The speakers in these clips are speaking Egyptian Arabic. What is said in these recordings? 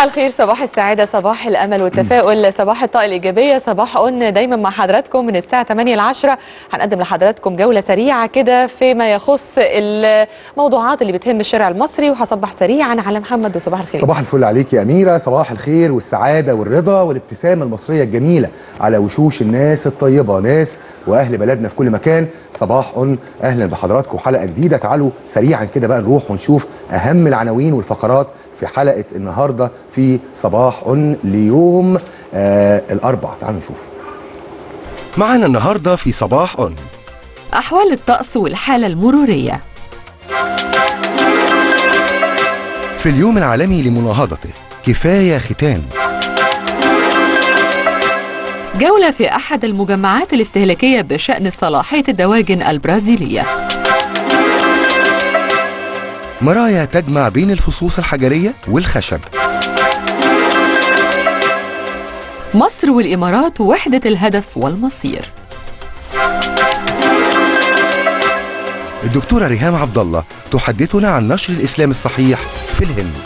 الخير صباح السعادة صباح الأمل والتفاؤل صباح الطاقة الإيجابية صباح قلنا دايما مع حضراتكم من الساعة 8 ل 10 هنقدم لحضراتكم جولة سريعة كده فيما يخص الموضوعات اللي بتهم الشارع المصري وهصبح سريعا على محمد وصباح الخير صباح الفل عليك يا أميرة صباح الخير والسعادة والرضا والابتسامة المصرية الجميلة على وشوش الناس الطيبة ناس وأهل بلدنا في كل مكان صباح أهلا بحضراتكم حلقة جديدة تعالوا سريعا كده بقى نروح ونشوف أهم العناوين والفقرات في حلقة النهاردة في صباح ليوم آه الأربع تعالوا نشوف معنا النهارده في صباح أون أحوال الطقس والحالة المرورية في اليوم العالمي لمناهضته كفاية ختان جولة في أحد المجمعات الاستهلاكية بشأن صلاحية الدواجن البرازيلية مرايا تجمع بين الفصوص الحجرية والخشب مصر والإمارات وحدة الهدف والمصير الدكتورة ريهام عبد الله تحدثنا عن نشر الإسلام الصحيح في الهند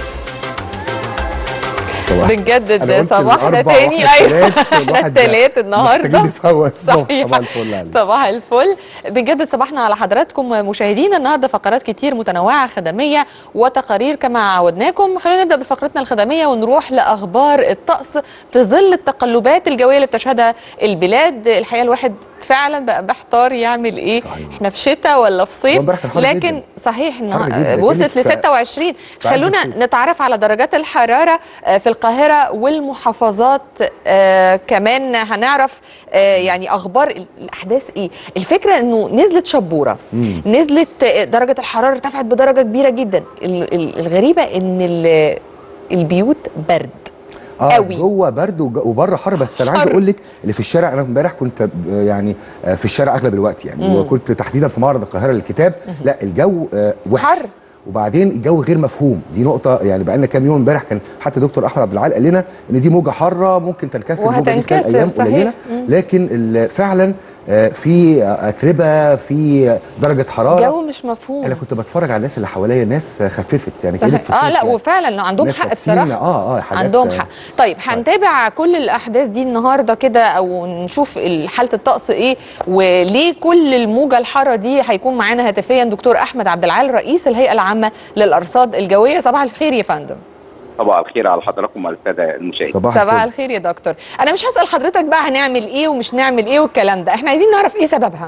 صباح أنا بنجدد قلت صباحنا الأربع تاني وإحنا ايوه التلات، احنا الواحد التلات النهارده محتاجين نفوق الصبح صحيح. صباح الفل عليك صباح الفل بنجدد صباحنا على حضراتكم مشاهدينا النهارده فقرات كتير متنوعه خدميه وتقارير كما عودناكم خلينا نبدا بفقرتنا الخدميه ونروح لاخبار الطقس في ظل التقلبات الجويه اللي بتشهدها البلاد الحقيقه الواحد فعلا بقى محتار يعمل ايه صحيح. احنا في شتاء ولا في هو صيف امبارح كان حر لكن جداً. صحيح حر انها جداً. وصلت كأنك ل في- 26 في عز خلونا الصيف. نتعرف على درجات الحراره آه، في القاهره والمحافظات آه، كمان هنعرف آه، يعني اخبار ال- الاحداث ايه الفكره انه نزلت شبوره مم. نزلت آه، درجه الحراره ارتفعت بدرجه كبيره جدا ال- ال- الغريبه ان ال- البيوت برد اه قوي. جوه برد وج- وبره حر بس انا عايز حر. اقول لك اللي في الشارع انا امبارح كنت ب- يعني آه، في الشارع اغلب الوقت يعني مم. وكنت تحديدا في معرض القاهره للكتاب لا الجو آه، وحش حر. وبعدين الجو غير مفهوم دي نقطه يعني بقى لنا كام يوم امبارح كان حتى دكتور احمد عبد العال قال لنا ان دي موجه حاره ممكن تنكسر الموجه دي خلال وهتنكسر، ايام صحيح. قليله مم. لكن ال- فعلا آه، في اتربه في درجه حراره الجو مش مفهوم انا كنت بتفرج على الناس اللي حواليا ناس خففت يعني كأنك في صحيح. اه الصيف لا يعني. وفعلا عندهم ناس حق لابسين- بصراحه اه اه حاجات عندهم آه، حق طيب هنتابع كل الاحداث دي النهارده كده او نشوف ال- حاله الطقس ايه وليه كل الموجه الحاره دي هيكون معانا هاتفيا دكتور احمد عبد العال رئيس الهيئه العامه للارصاد الجويه صباح الخير يا فندم صباح الخير على حضراتكم وعلى الساده المشاهدين صباح صباح الفل الخير يا دكتور انا مش هسال حضرتك بقى هنعمل ايه ومش نعمل ايه والكلام ده احنا عايزين نعرف ايه سببها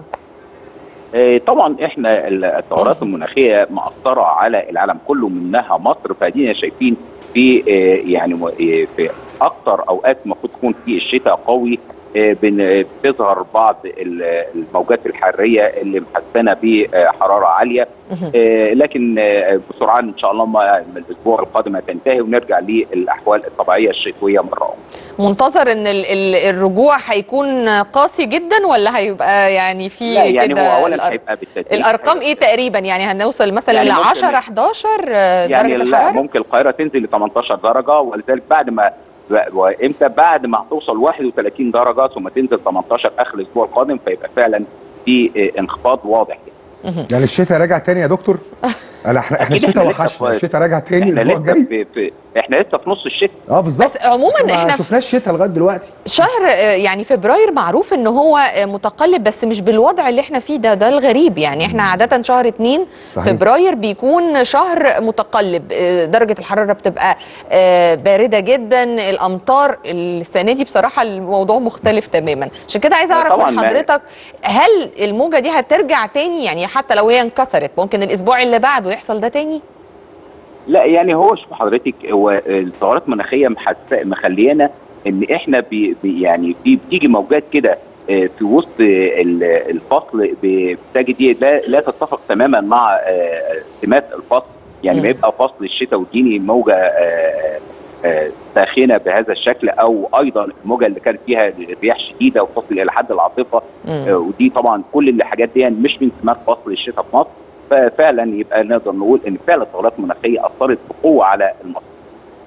آه، طبعا احنا التغيرات المناخيه مأثره على العالم كله منها مصر فادينا شايفين في آه، يعني م- آه، في اكتر اوقات المفروض تكون في الشتاء قوي آه، بن- بتظهر بعض ال- الموجات الحراريه اللي محسنه بحراره عاليه مهم. آه، لكن آه، بسرعه ان شاء الله ما- الاسبوع القادم هتنتهي ونرجع للاحوال الطبيعيه الشتويه مره اخرى منتظر ان ال- ال- الرجوع هيكون قاسي جدا ولا هيبقى يعني في لا يعني هو كده اولا الأر- هيبقى بالتدريج الارقام ايه تقريبا يعني هنوصل مثلا يعني ل ممكن- 10 11 آه، يعني درجه لا الحراره ممكن القاهره تنزل ل 18 درجه ولذلك بعد ما وامتى بعد ما هتوصل 31 درجه ثم تنزل 18 اخر الاسبوع القادم فيبقى فعلا في آه، انخفاض واضح يعني الشتاء راجع تاني يا دكتور انا احنا احنا أكيد الشتاء إحنا لسه وحشنا في- الشتاء راجع تاني احنا الاسبوع لسه الجاي في, في احنا لسه في نص الشتاء اه بالظبط بس عموما ما احنا في شفناش شتاء لغايه دلوقتي شهر آه، يعني فبراير معروف ان هو آه، متقلب بس مش بالوضع اللي احنا فيه ده ده الغريب يعني احنا عاده شهر اتنين صحيح. فبراير بيكون شهر متقلب آه، درجه الحراره بتبقى آه، بارده جدا الامطار السنه دي بصراحه الموضوع مختلف تماما عشان كده عايزه اعرف طبعاً من ما- حضرتك هل الموجه دي هترجع تاني يعني حتى لو هي انكسرت ممكن الاسبوع اللي بعده يحصل ده تاني لا يعني هو شوف حضرتك هو التغيرات المناخيه محس- مخليانا ان احنا بي بي يعني في بتيجي موجات كده آه، في وسط ال- الفصل ب- بتجد دي لا, لا تتفق تماما مع آه، سمات الفصل يعني مم. ما يبقى فصل الشتاء وتجيني موجه آه، آه، ساخنه بهذا الشكل او ايضا الموجه اللي كانت فيها رياح شديده وتصل الى حد العاصفه مم. آه، ودي طبعا كل الحاجات دي مش من سمات فصل الشتاء في مصر ففعلا يبقى نقدر نقول ان فعلا التغيرات المناخيه اثرت بقوه على المصر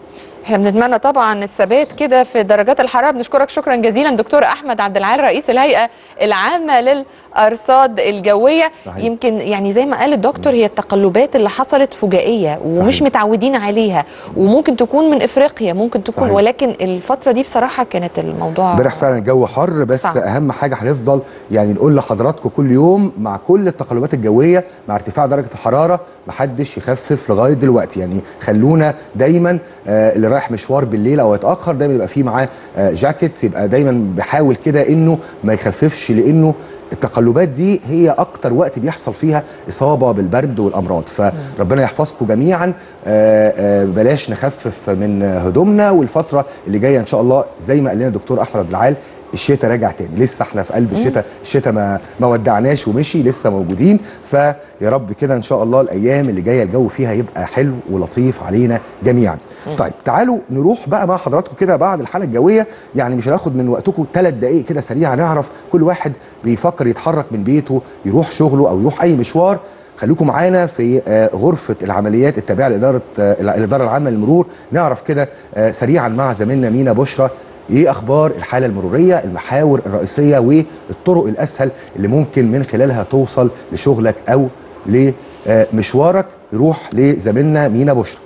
احنا بنتمنى طبعا الثبات كده في درجات الحراره بنشكرك شكرا جزيلا دكتور احمد عبد العال رئيس الهيئه العامه للارصاد الجويه صحيح. يمكن يعني زي ما قال الدكتور هي التقلبات اللي حصلت فجائيه ومش صحيح. متعودين عليها وممكن تكون من افريقيا ممكن تكون صحيح. ولكن الفتره دي بصراحه كانت الموضوع امبارح فعلا الجو حر بس صح. اهم حاجه هنفضل يعني نقول لحضراتكم كل يوم مع كل التقلبات الجويه مع ارتفاع درجه الحراره محدش يخفف لغايه دلوقتي يعني خلونا دايما آه اللي رايح مشوار بالليل او يتاخر دايما يبقى فيه معاه آه جاكيت يبقى دايما بيحاول كده انه ما يخففش لانه التقلبات دي هي اكتر وقت بيحصل فيها اصابه بالبرد والامراض فربنا يحفظكم جميعا آه، آه، بلاش نخفف من هدومنا والفتره اللي جايه ان شاء الله زي ما قال لنا الدكتور احمد عبد العال الشتاء راجع تاني لسه احنا في قلب الشتاء الشتاء ما ما ودعناش ومشي لسه موجودين فيا رب كده ان شاء الله الايام اللي جايه الجو فيها يبقى حلو ولطيف علينا جميعا طيب تعالوا نروح بقى مع حضراتكم كده بعد الحاله الجويه يعني مش هناخد من وقتكم ثلاث دقائق كده سريعا نعرف كل واحد بيفكر يتحرك من بيته يروح شغله او يروح اي مشوار خليكم معانا في آه، غرفة العمليات التابعة لإدارة آه، الإدارة العامة للمرور نعرف كده آه، سريعا مع زميلنا مينا بشرى ايه اخبار الحاله المروريه المحاور الرئيسيه والطرق الاسهل اللي ممكن من خلالها توصل لشغلك او لمشوارك يروح لزميلنا مينا بشرى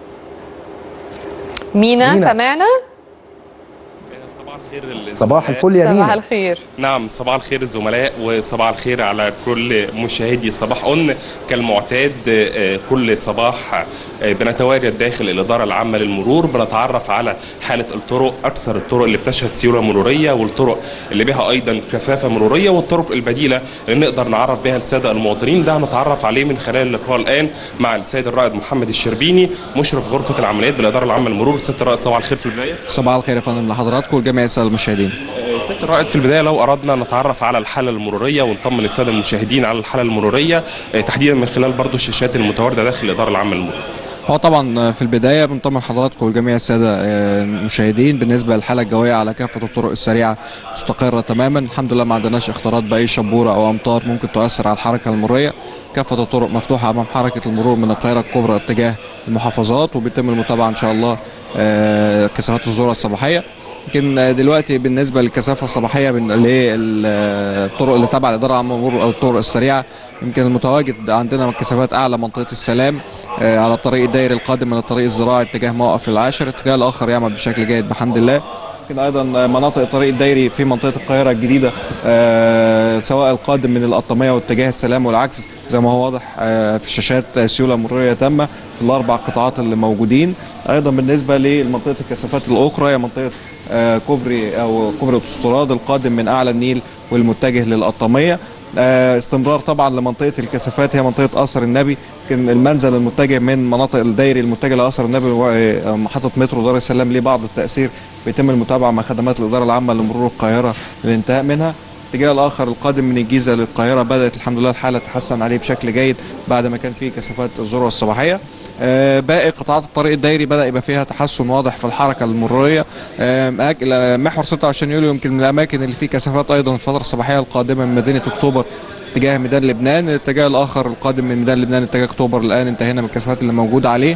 مينا مينا. سمعنا صباح الخير للزملاء. صباح الفل يا صباح مينا الخير نعم صباح الخير الزملاء وصباح الخير على كل مشاهدي صباح أون كالمعتاد آه، كل صباح آه، بنتواجد داخل الإدارة العامة للمرور بنتعرف على حالة الطرق أكثر الطرق اللي بتشهد سيولة مرورية والطرق اللي بها أيضا كثافة مرورية والطرق البديلة اللي نقدر نعرف بها السادة المواطنين ده هنتعرف عليه من خلال اللقاء الآن مع السيد الرائد محمد الشربيني مشرف غرفة العمليات بالإدارة العامة للمرور سيادة الرائد صباح الخير في البداية صباح الخير يا فندم لحضراتكم ولجميع الساده المشاهدين سيادة الرائد في البداية لو أردنا نتعرف على الحالة المرورية ونطمن السادة المشاهدين على الحالة المرورية آه، تحديدا من خلال برضو الشاشات المتواردة داخل الإدارة العامة للمرور هو طبعا في البدايه بنطمن حضراتكم ولجميع الساده آه، المشاهدين بالنسبه للحاله الجويه على كافه الطرق السريعه مستقره تماما الحمد لله ما عندناش اختلاط باي شبوره او امطار ممكن تؤثر على الحركه المروريه كافه الطرق مفتوحه امام حركه المرور من القاهره الكبرى اتجاه المحافظات وبيتم المتابعه ان شاء الله آه، كثافات الذروه الصباحيه لكن آه، دلوقتي بالنسبه للكثافه الصباحيه بن- للطرق اللي تابعه للاداره العامه للمرور او الطرق السريعه يمكن المتواجد عندنا كثافات اعلى منطقه السلام آه، على الطريق الدائري القادم من الطريق الزراعي اتجاه موقف العاشر الاتجاه الاخر يعمل بشكل جيد بحمد الله يمكن ايضا مناطق الطريق الدائري في منطقه القاهره الجديده آه، سواء القادم من القطاميه واتجاه السلام والعكس زي ما هو واضح آه، في الشاشات آه، سيوله مروريه تامه في الاربع قطاعات اللي موجودين ايضا بالنسبه لمنطقه الكثافات الاخرى هي منطقه آه، كوبري او كوبري الاوتوستراد القادم من اعلى النيل والمتجه للقطاميه آه، استمرار طبعا لمنطقه الكثافات هي منطقه اثر النبي يمكن المنزل المتجه من مناطق الدائري المتجه لاثر النبي ومحطه مترو دار السلام ليه بعض التاثير بيتم المتابعه مع خدمات الاداره العامه لمرور القاهره للانتهاء منها الاتجاه الاخر القادم من الجيزه للقاهره بدات الحمد لله الحاله تتحسن عليه بشكل جيد بعد ما كان في كثافات الذروه الصباحيه آه، باقي قطاعات الطريق الدائري بدا يبقى فيها تحسن واضح في الحركه المروريه آه، مآك- محور 26 يوليو يمكن من الاماكن اللي فيه كثافات ايضا الفتره الصباحيه القادمه من مدينه اكتوبر اتجاه ميدان لبنان الاتجاه الاخر القادم من ميدان لبنان اتجاه اكتوبر الان انتهينا من الكثافات اللي موجوده عليه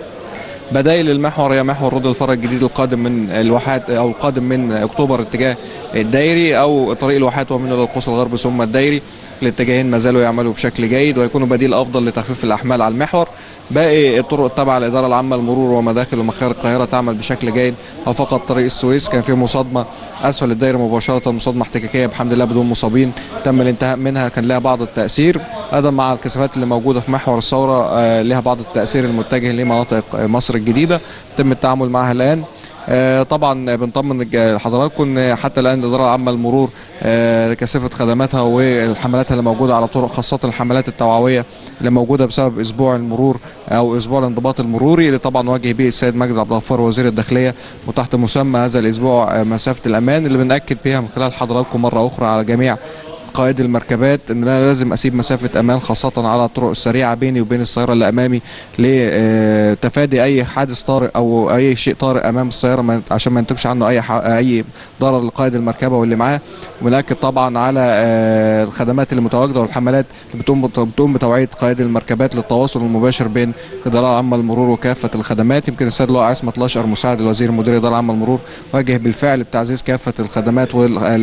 بدائل المحور هي محور رود الفرج الجديد القادم من الواحات او القادم من اكتوبر اتجاه الدائري او طريق الواحات ومنه للقوس الغربي ثم الدائري الاتجاهين ما زالوا يعملوا بشكل جيد ويكونوا بديل افضل لتخفيف الاحمال على المحور باقي الطرق التابعه للاداره العامه للمرور ومداخل ومخارج القاهره تعمل بشكل جيد او فقط طريق السويس كان في مصادمه اسفل الدائري مباشره مصادمه احتكاكيه بحمد الله بدون مصابين تم الانتهاء منها كان لها بعض التاثير ايضا مع الكثافات اللي موجوده في محور الثوره آه، لها بعض التاثير المتجه لمناطق مصر الجديده تم التعامل معها الان آه، طبعا بنطمن الج- حضراتكم ان حتى الان الاداره العامه للمرور آه، كثافه خدماتها والحملات اللي موجوده على طرق خاصه الحملات التوعويه اللي موجوده بسبب اسبوع المرور او اسبوع الانضباط المروري اللي طبعا وجه به السيد مجد عبد الغفار وزير الداخليه وتحت مسمى هذا الاسبوع آه، مسافه الامان اللي بناكد بها من خلال حضراتكم مره اخرى على جميع قائد المركبات ان انا لازم اسيب مسافه امان خاصه على الطرق السريعه بيني وبين السياره اللي امامي لتفادي اي حادث طارئ او اي شيء طارئ امام السياره ما- عشان ما ينتجش عنه اي ح- اي ضرر لقائد المركبه واللي معاه وبنأكد طبعا على آه، الخدمات اللي متواجده والحملات اللي بتقوم بتقوم بتوعيه قائد المركبات للتواصل المباشر بين الاداره العامه للمرور وكافه الخدمات يمكن السيد اللواء عصمت الاشقر مساعد الوزير مدير الاداره العامه للمرور واجه بالفعل بتعزيز كافه الخدمات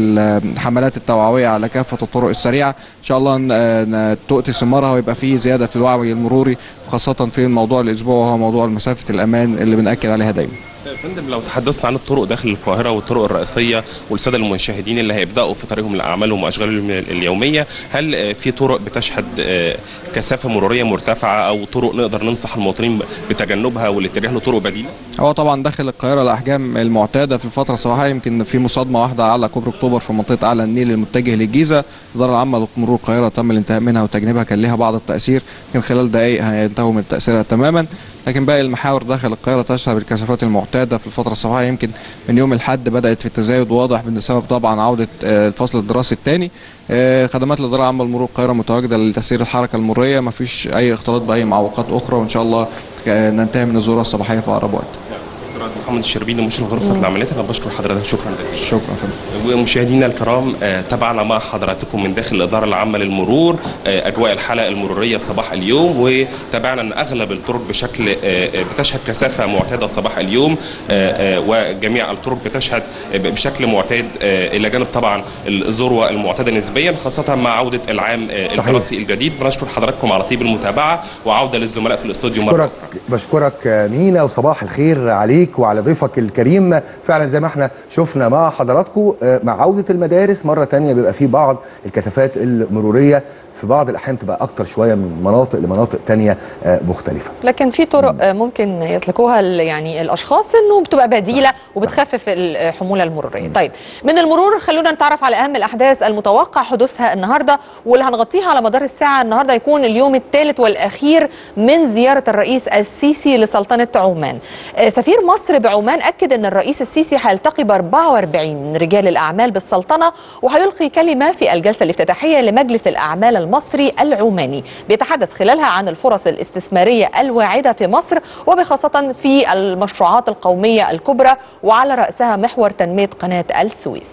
والحملات التوعويه على كافه الطرق السريعه ان شاء الله ن- ن- تؤتي ثمارها ويبقى في زياده في الوعي المروري خاصه في الموضوع الاسبوع وهو موضوع مسافه الامان اللي بنأكد عليها دايما يا فندم لو تحدثنا عن الطرق داخل القاهرة والطرق الرئيسية والسادة المشاهدين اللي هيبدأوا في طريقهم لأعمالهم وأشغالهم اليومية هل آه، في طرق بتشهد آه، كثافة مرورية مرتفعة أو طرق نقدر ننصح المواطنين بتجنبها والاتجاه لطرق بديلة؟ هو طبعا داخل القاهره الاحجام المعتاده في الفتره الصباحيه يمكن في مصادمه واحده على كوبري اكتوبر في منطقه اعلى النيل المتجه للجيزه الاداره العامه لمرور القاهره تم الانتهاء منها وتجنيبها كان لها بعض التاثير يمكن خلال دقائق هينتهوا من تاثيرها تماما لكن باقي المحاور داخل القاهره تشهد بالكثافات المعتاده في الفتره الصباحيه يمكن من يوم الاحد بدات في التزايد واضح بسبب طبعا عوده آه، الفصل الدراسي الثاني خدمات الاداره العامه لمرور القاهره متواجده لتسيير الحركه المروريه ما فيش اي اختلاط باي معوقات اخرى وان شاء الله آه، ننتهي من الزوره الصباحيه في اقرب وقت دكتور محمد الشربيني مشرف غرفة العمليات أنا بشكر حضرتك شكرا جزيلا شكرا فندم ومشاهدينا الكرام آه، تابعنا مع حضراتكم من داخل الإدارة العامة للمرور آه، أجواء الحلقة المرورية صباح اليوم وتابعنا أن أغلب الطرق بشكل آه، آه، بتشهد كثافة معتادة صباح اليوم آه، آه، وجميع الطرق بتشهد آه، بشكل معتاد آه، إلى جانب طبعا الذروة المعتادة نسبيا خاصة مع عودة العام آه، صحيح. الدراسي الجديد بنشكر حضراتكم على طيب المتابعة وعودة للزملاء في الاستوديو مرة بشكرك بشكرك مينا وصباح الخير عليك وعلى ضيفك الكريم فعلا زي ما احنا شفنا مع حضراتكم آه، مع عودة المدارس مرة تانية بيبقى في بعض الكثافات المرورية في بعض الأحيان تبقى أكتر شوية من مناطق لمناطق تانية آه، مختلفة لكن في طرق آه، ممكن يسلكوها ال- يعني الاشخاص انه بتبقى بديله وبتخفف الحموله المروريه. طيب من المرور خلونا نتعرف على اهم الاحداث المتوقع حدوثها النهارده واللي هنغطيها على مدار الساعه النهارده يكون اليوم الثالث والاخير من زياره الرئيس السيسي لسلطنه عمان. آه، سفير مصر بعمان اكد ان الرئيس السيسي هيلتقي ب 44 من رجال الاعمال بالسلطنه وهيلقي كلمه في الجلسه الافتتاحيه لمجلس الاعمال المصري العماني بيتحدث خلالها عن الفرص الاستثماريه الواعده في مصر وبخاصه في المشروعات القوميه الكبرى وعلى راسها محور تنميه قناه السويس.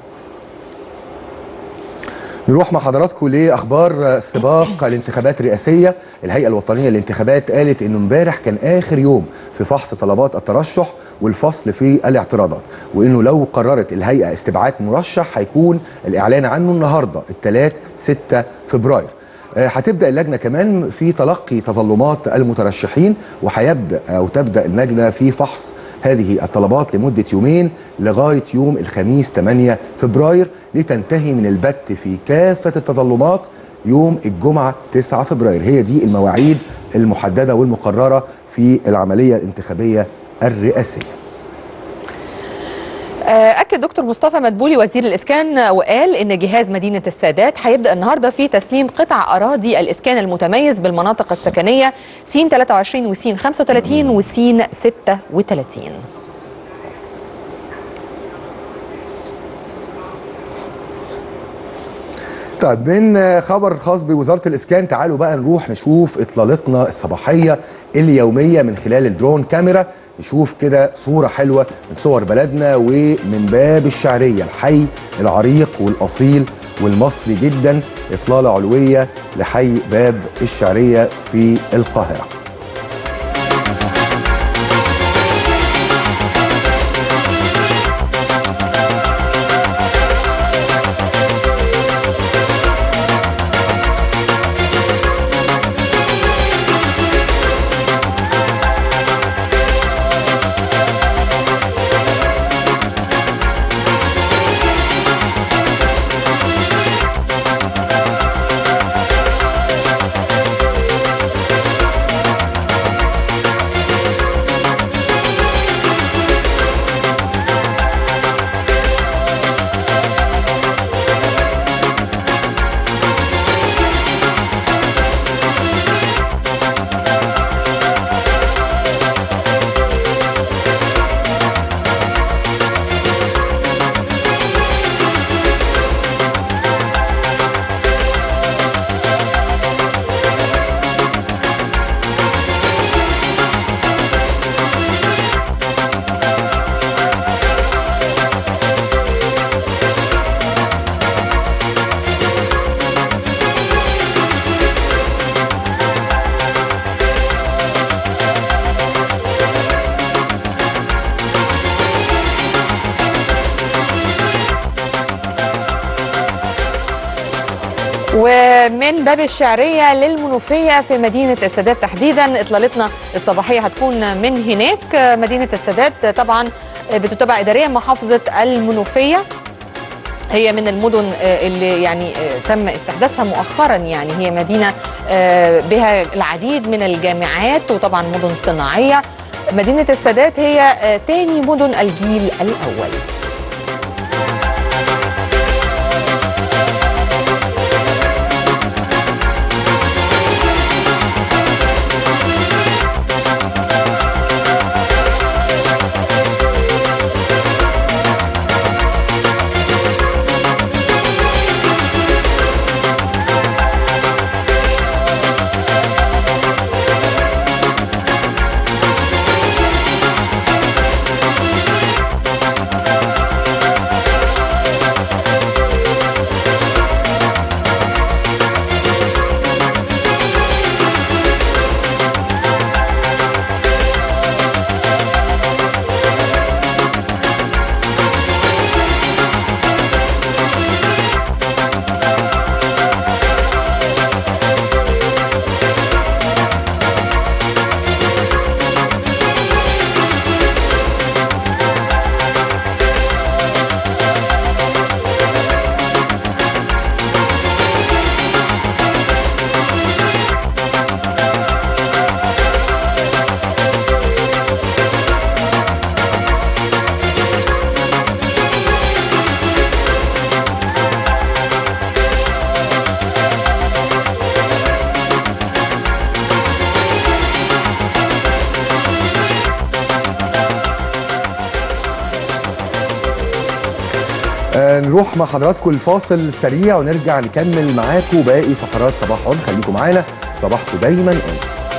نروح مع حضراتكم لاخبار سباق الانتخابات الرئاسيه الهيئه الوطنيه للانتخابات قالت انه امبارح كان اخر يوم في فحص طلبات الترشح والفصل في الاعتراضات وانه لو قررت الهيئه استبعاد مرشح هيكون الاعلان عنه النهارده الثلاث 6 فبراير آه، هتبدا اللجنه كمان في تلقي تظلمات المترشحين وهيبدا او تبدا اللجنه في فحص هذه الطلبات لمدة يومين لغاية يوم الخميس 8 فبراير لتنتهي من البت في كافة التظلمات يوم الجمعة 9 فبراير هي دي المواعيد المحددة والمقررة في العملية الانتخابية الرئاسية أكد دكتور مصطفى مدبولي وزير الإسكان وقال إن جهاز مدينة السادات هيبدأ النهاردة في تسليم قطع أراضي الإسكان المتميز بالمناطق السكنية سين 23 وسين 35 وسين 36 طيب من خبر خاص بوزارة الإسكان تعالوا بقى نروح نشوف إطلالتنا الصباحية اليومية من خلال الدرون كاميرا نشوف كده صورة حلوة من صور بلدنا ومن باب الشعرية الحي العريق والأصيل والمصري جدا إطلالة علوية لحي باب الشعرية في القاهرة ومن باب الشعرية للمنوفية في مدينة السادات تحديدا إطلالتنا الصباحية هتكون من هناك مدينة السادات طبعا بتتبع إداريا محافظة المنوفية هي من المدن اللي يعني تم استحداثها مؤخرا يعني هي مدينة بها العديد من الجامعات وطبعا مدن صناعية مدينة السادات هي تاني مدن الجيل الأول آه، نروح مع حضراتكم الفاصل سريع ونرجع نكمل معاكم باقي فقرات صباح اون خليكم معانا صباحكم دايما اون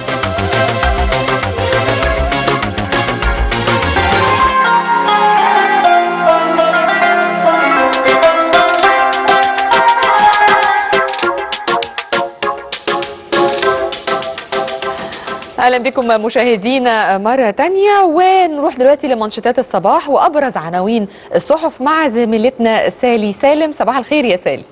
اهلا بكم مشاهدينا مره تانية ونروح دلوقتي لمنشطات الصباح وابرز عناوين الصحف مع زميلتنا سالي سالم صباح الخير يا سالي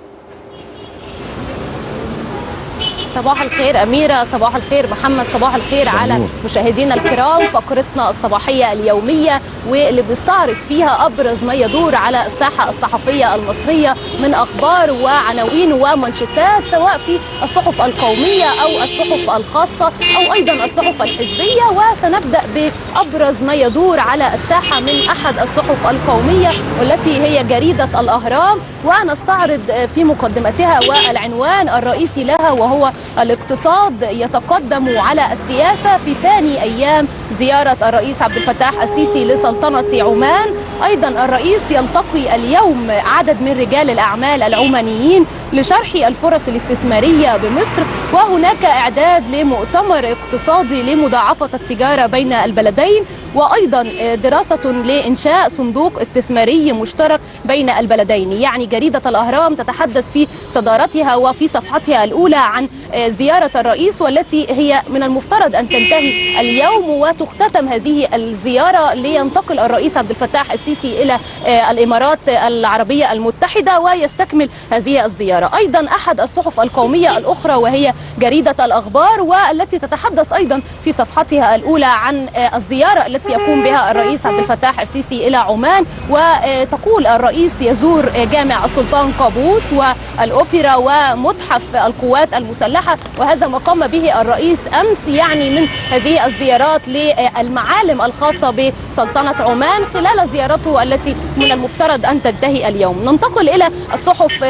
صباح الخير أميرة صباح الخير محمد صباح الخير على مشاهدينا الكرام فقرتنا الصباحية اليومية واللي بنستعرض فيها أبرز ما يدور على الساحة الصحفية المصرية من أخبار وعناوين ومنشطات سواء في الصحف القومية أو الصحف الخاصة أو أيضا الصحف الحزبية وسنبدأ بأبرز ما يدور على الساحة من أحد الصحف القومية والتي هي جريدة الأهرام ونستعرض في مقدمتها والعنوان الرئيسي لها وهو الاقتصاد يتقدم على السياسة في ثاني أيام زيارة الرئيس عبد الفتاح السيسي لسلطنة عمان أيضا الرئيس يلتقي اليوم عدد من رجال الأعمال العمانيين لشرح الفرص الاستثمارية بمصر وهناك إعداد لمؤتمر اقتصادي لمضاعفة التجارة بين البلدين وأيضا دراسة لإنشاء صندوق استثماري مشترك بين البلدين يعني جريدة الأهرام تتحدث في صدارتها وفي صفحتها الأولى عن زيارة الرئيس والتي هي من المفترض أن تنتهي اليوم وتختتم هذه الزيارة لينتقل الرئيس عبد الفتاح السيسي إلى الإمارات العربية المتحدة ويستكمل هذه الزيارة أيضا أحد الصحف القومية الأخرى وهي جريدة الأخبار والتي تتحدث أيضا في صفحتها الأولى عن الزيارة التي يقوم بها الرئيس عبد الفتاح السيسي إلى عمان وتقول الرئيس يزور جامع السلطان قابوس والأوبرا ومتحف القوات المسلحة وهذا ما قام به الرئيس أمس يعني من هذه الزيارات للمعالم الخاصة بسلطنة عمان خلال زيارته التي من المفترض أن تنتهي اليوم ننتقل إلى الصحف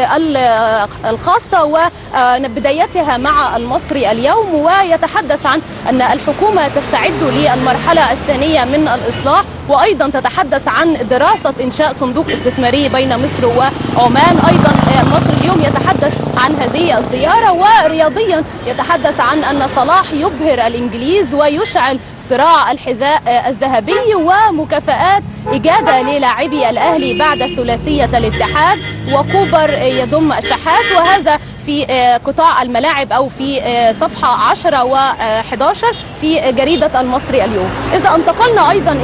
الخاصة وبدايتها مع المصري اليوم ويتحدث عن أن الحكومة تستعد للمرحلة الثانية من الإصلاح وأيضا تتحدث عن دراسة إنشاء صندوق استثماري بين مصر وعمان أيضا مصر اليوم يتحدث عن هذه الزيارة ورياضيا يتحدث عن أن صلاح يبهر الإنجليز ويشعل صراع الحذاء الذهبي ومكافآت إجادة للاعبي الأهلي بعد ثلاثية الاتحاد وكوبر يضم الشحات وهذا في قطاع الملاعب أو في صفحة 10 و11 في جريدة المصري اليوم إذا انتقلنا أيضا إلى جريدة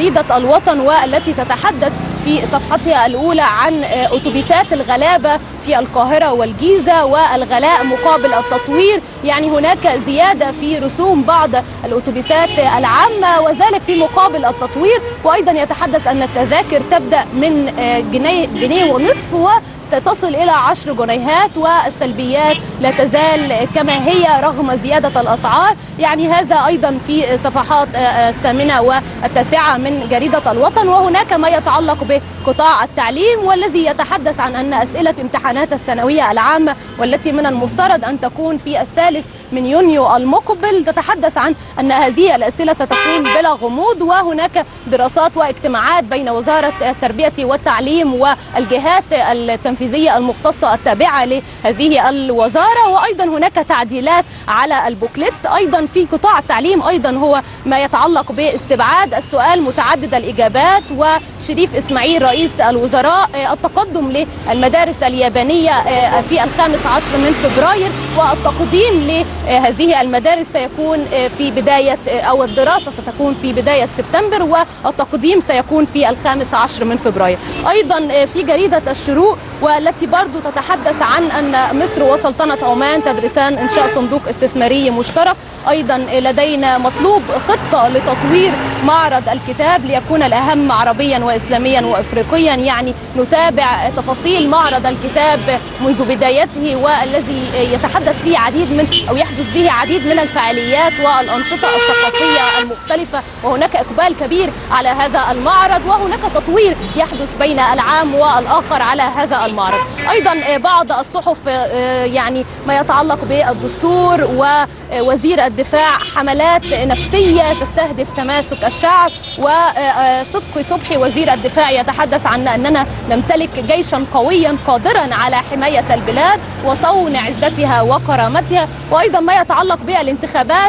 جريدة الوطن والتي تتحدث في صفحتها الأولى عن أتوبيسات الغلابة في القاهرة والجيزة والغلاء مقابل التطوير يعني هناك زيادة في رسوم بعض الأتوبيسات العامة وذلك في مقابل التطوير وأيضا يتحدث أن التذاكر تبدأ من جنيه, جنيه ونصف و تصل إلى عشر جنيهات والسلبيات لا تزال كما هي رغم زيادة الأسعار يعني هذا أيضا في صفحات الثامنة والتاسعة من جريدة الوطن وهناك ما يتعلق بقطاع التعليم والذي يتحدث عن أن أسئلة امتحانات الثانوية العامة والتي من المفترض أن تكون في الثالث من يونيو المقبل تتحدث عن أن هذه الأسئلة ستكون بلا غموض وهناك دراسات واجتماعات بين وزارة التربية والتعليم والجهات التنفيذية المختصة التابعة لهذه الوزارة وأيضا هناك تعديلات على البوكلت أيضا في قطاع التعليم أيضا هو ما يتعلق باستبعاد السؤال متعدد الإجابات وشريف إسماعيل رئيس الوزراء التقدم للمدارس اليابانية في الخامس عشر من فبراير والتقديم ل هذه المدارس سيكون في بداية أو الدراسة ستكون في بداية سبتمبر والتقديم سيكون في الخامس عشر من فبراير أيضا في جريدة الشروق والتي برضو تتحدث عن أن مصر وسلطنة عمان تدرسان إنشاء صندوق استثماري مشترك أيضا لدينا مطلوب خطة لتطوير معرض الكتاب ليكون الأهم عربيا وإسلاميا وإفريقيا يعني نتابع تفاصيل معرض الكتاب منذ بدايته والذي يتحدث فيه عديد من أو يحدث به عديد من الفعاليات والأنشطة الثقافية المختلفة وهناك إقبال كبير على هذا المعرض وهناك تطوير يحدث بين العام والآخر على هذا المعرض أيضا بعض الصحف يعني ما يتعلق بالدستور ووزير الدفاع حملات نفسية تستهدف تماسك الشعب وصدقي صبحي وزير الدفاع يتحدث عن أننا نمتلك جيشا قويا قادرا على حماية البلاد وصون عزتها وكرامتها وأيضا ما يتعلق بالانتخابات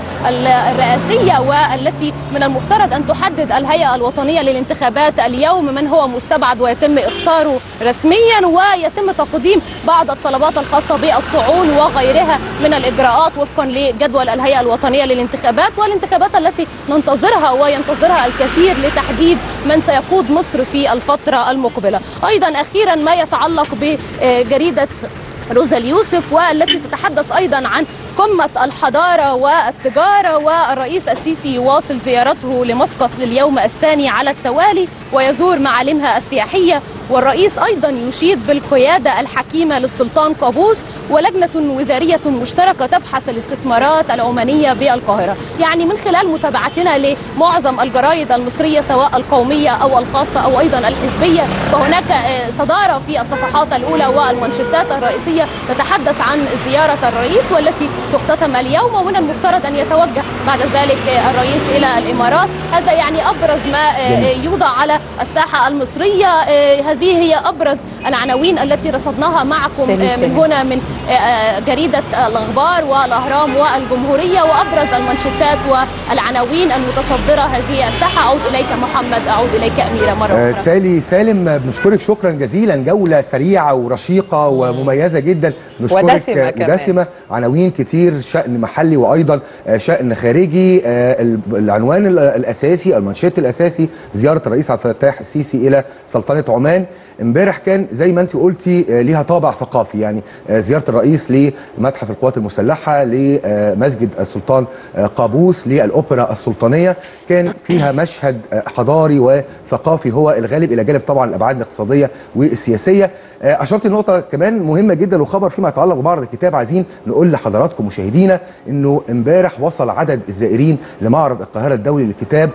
الرئاسية والتي من المفترض أن تحدد الهيئة الوطنية للانتخابات اليوم من هو مستبعد ويتم اختاره رسميا ويتم تقديم بعض الطلبات الخاصة بالطعون وغيرها من الإجراءات وفقا لجدول الهيئة الوطنية للانتخابات والانتخابات التي ننتظرها وينتظرها الكثير لتحديد من سيقود مصر في الفترة المقبلة أيضا أخيرا ما يتعلق بجريدة روزا اليوسف والتي تتحدث أيضا عن قمة الحضارة والتجارة والرئيس السيسي يواصل زيارته لمسقط لليوم الثاني على التوالي ويزور معالمها السياحية والرئيس أيضا يشيد بالقيادة الحكيمة للسلطان قابوس ولجنة وزارية مشتركة تبحث الاستثمارات العمانية بالقاهرة يعني من خلال متابعتنا لمعظم الجرايد المصرية سواء القومية أو الخاصة أو أيضا الحزبية فهناك صدارة في الصفحات الأولى والمنشطات الرئيسية تتحدث عن زيارة الرئيس والتي تختتم اليوم ومن المفترض أن يتوجه بعد ذلك الرئيس إلى الإمارات هذا يعني أبرز ما يوضع على الساحة المصرية هذه هي أبرز العناوين التي رصدناها معكم من هنا من جريدة الأخبار والأهرام والجمهورية وأبرز المنشطات والعناوين المتصدرة هذه الساحة أعود إليك محمد أعود إليك أميرة مرة أخرى سالي سالم بنشكرك شكرا جزيلا جولة سريعة ورشيقة ومميزة جدا نشكرك ودسمة, ودسمة عناوين كتير شأن محلي وأيضا شأن خارجي العنوان الأساسي المنشط الأساسي زيارة الرئيس عبد الفتاح السيسي إلى سلطنة عمان امبارح كان زي ما انت قلتي ليها طابع ثقافي يعني زياره الرئيس لمتحف القوات المسلحه لمسجد السلطان قابوس للاوبرا السلطانيه كان فيها مشهد حضاري وثقافي هو الغالب الى جانب طبعا الابعاد الاقتصاديه والسياسيه اشرت النقطه كمان مهمه جدا وخبر فيما يتعلق بمعرض الكتاب عايزين نقول لحضراتكم مشاهدينا انه امبارح وصل عدد الزائرين لمعرض القاهره الدولي للكتاب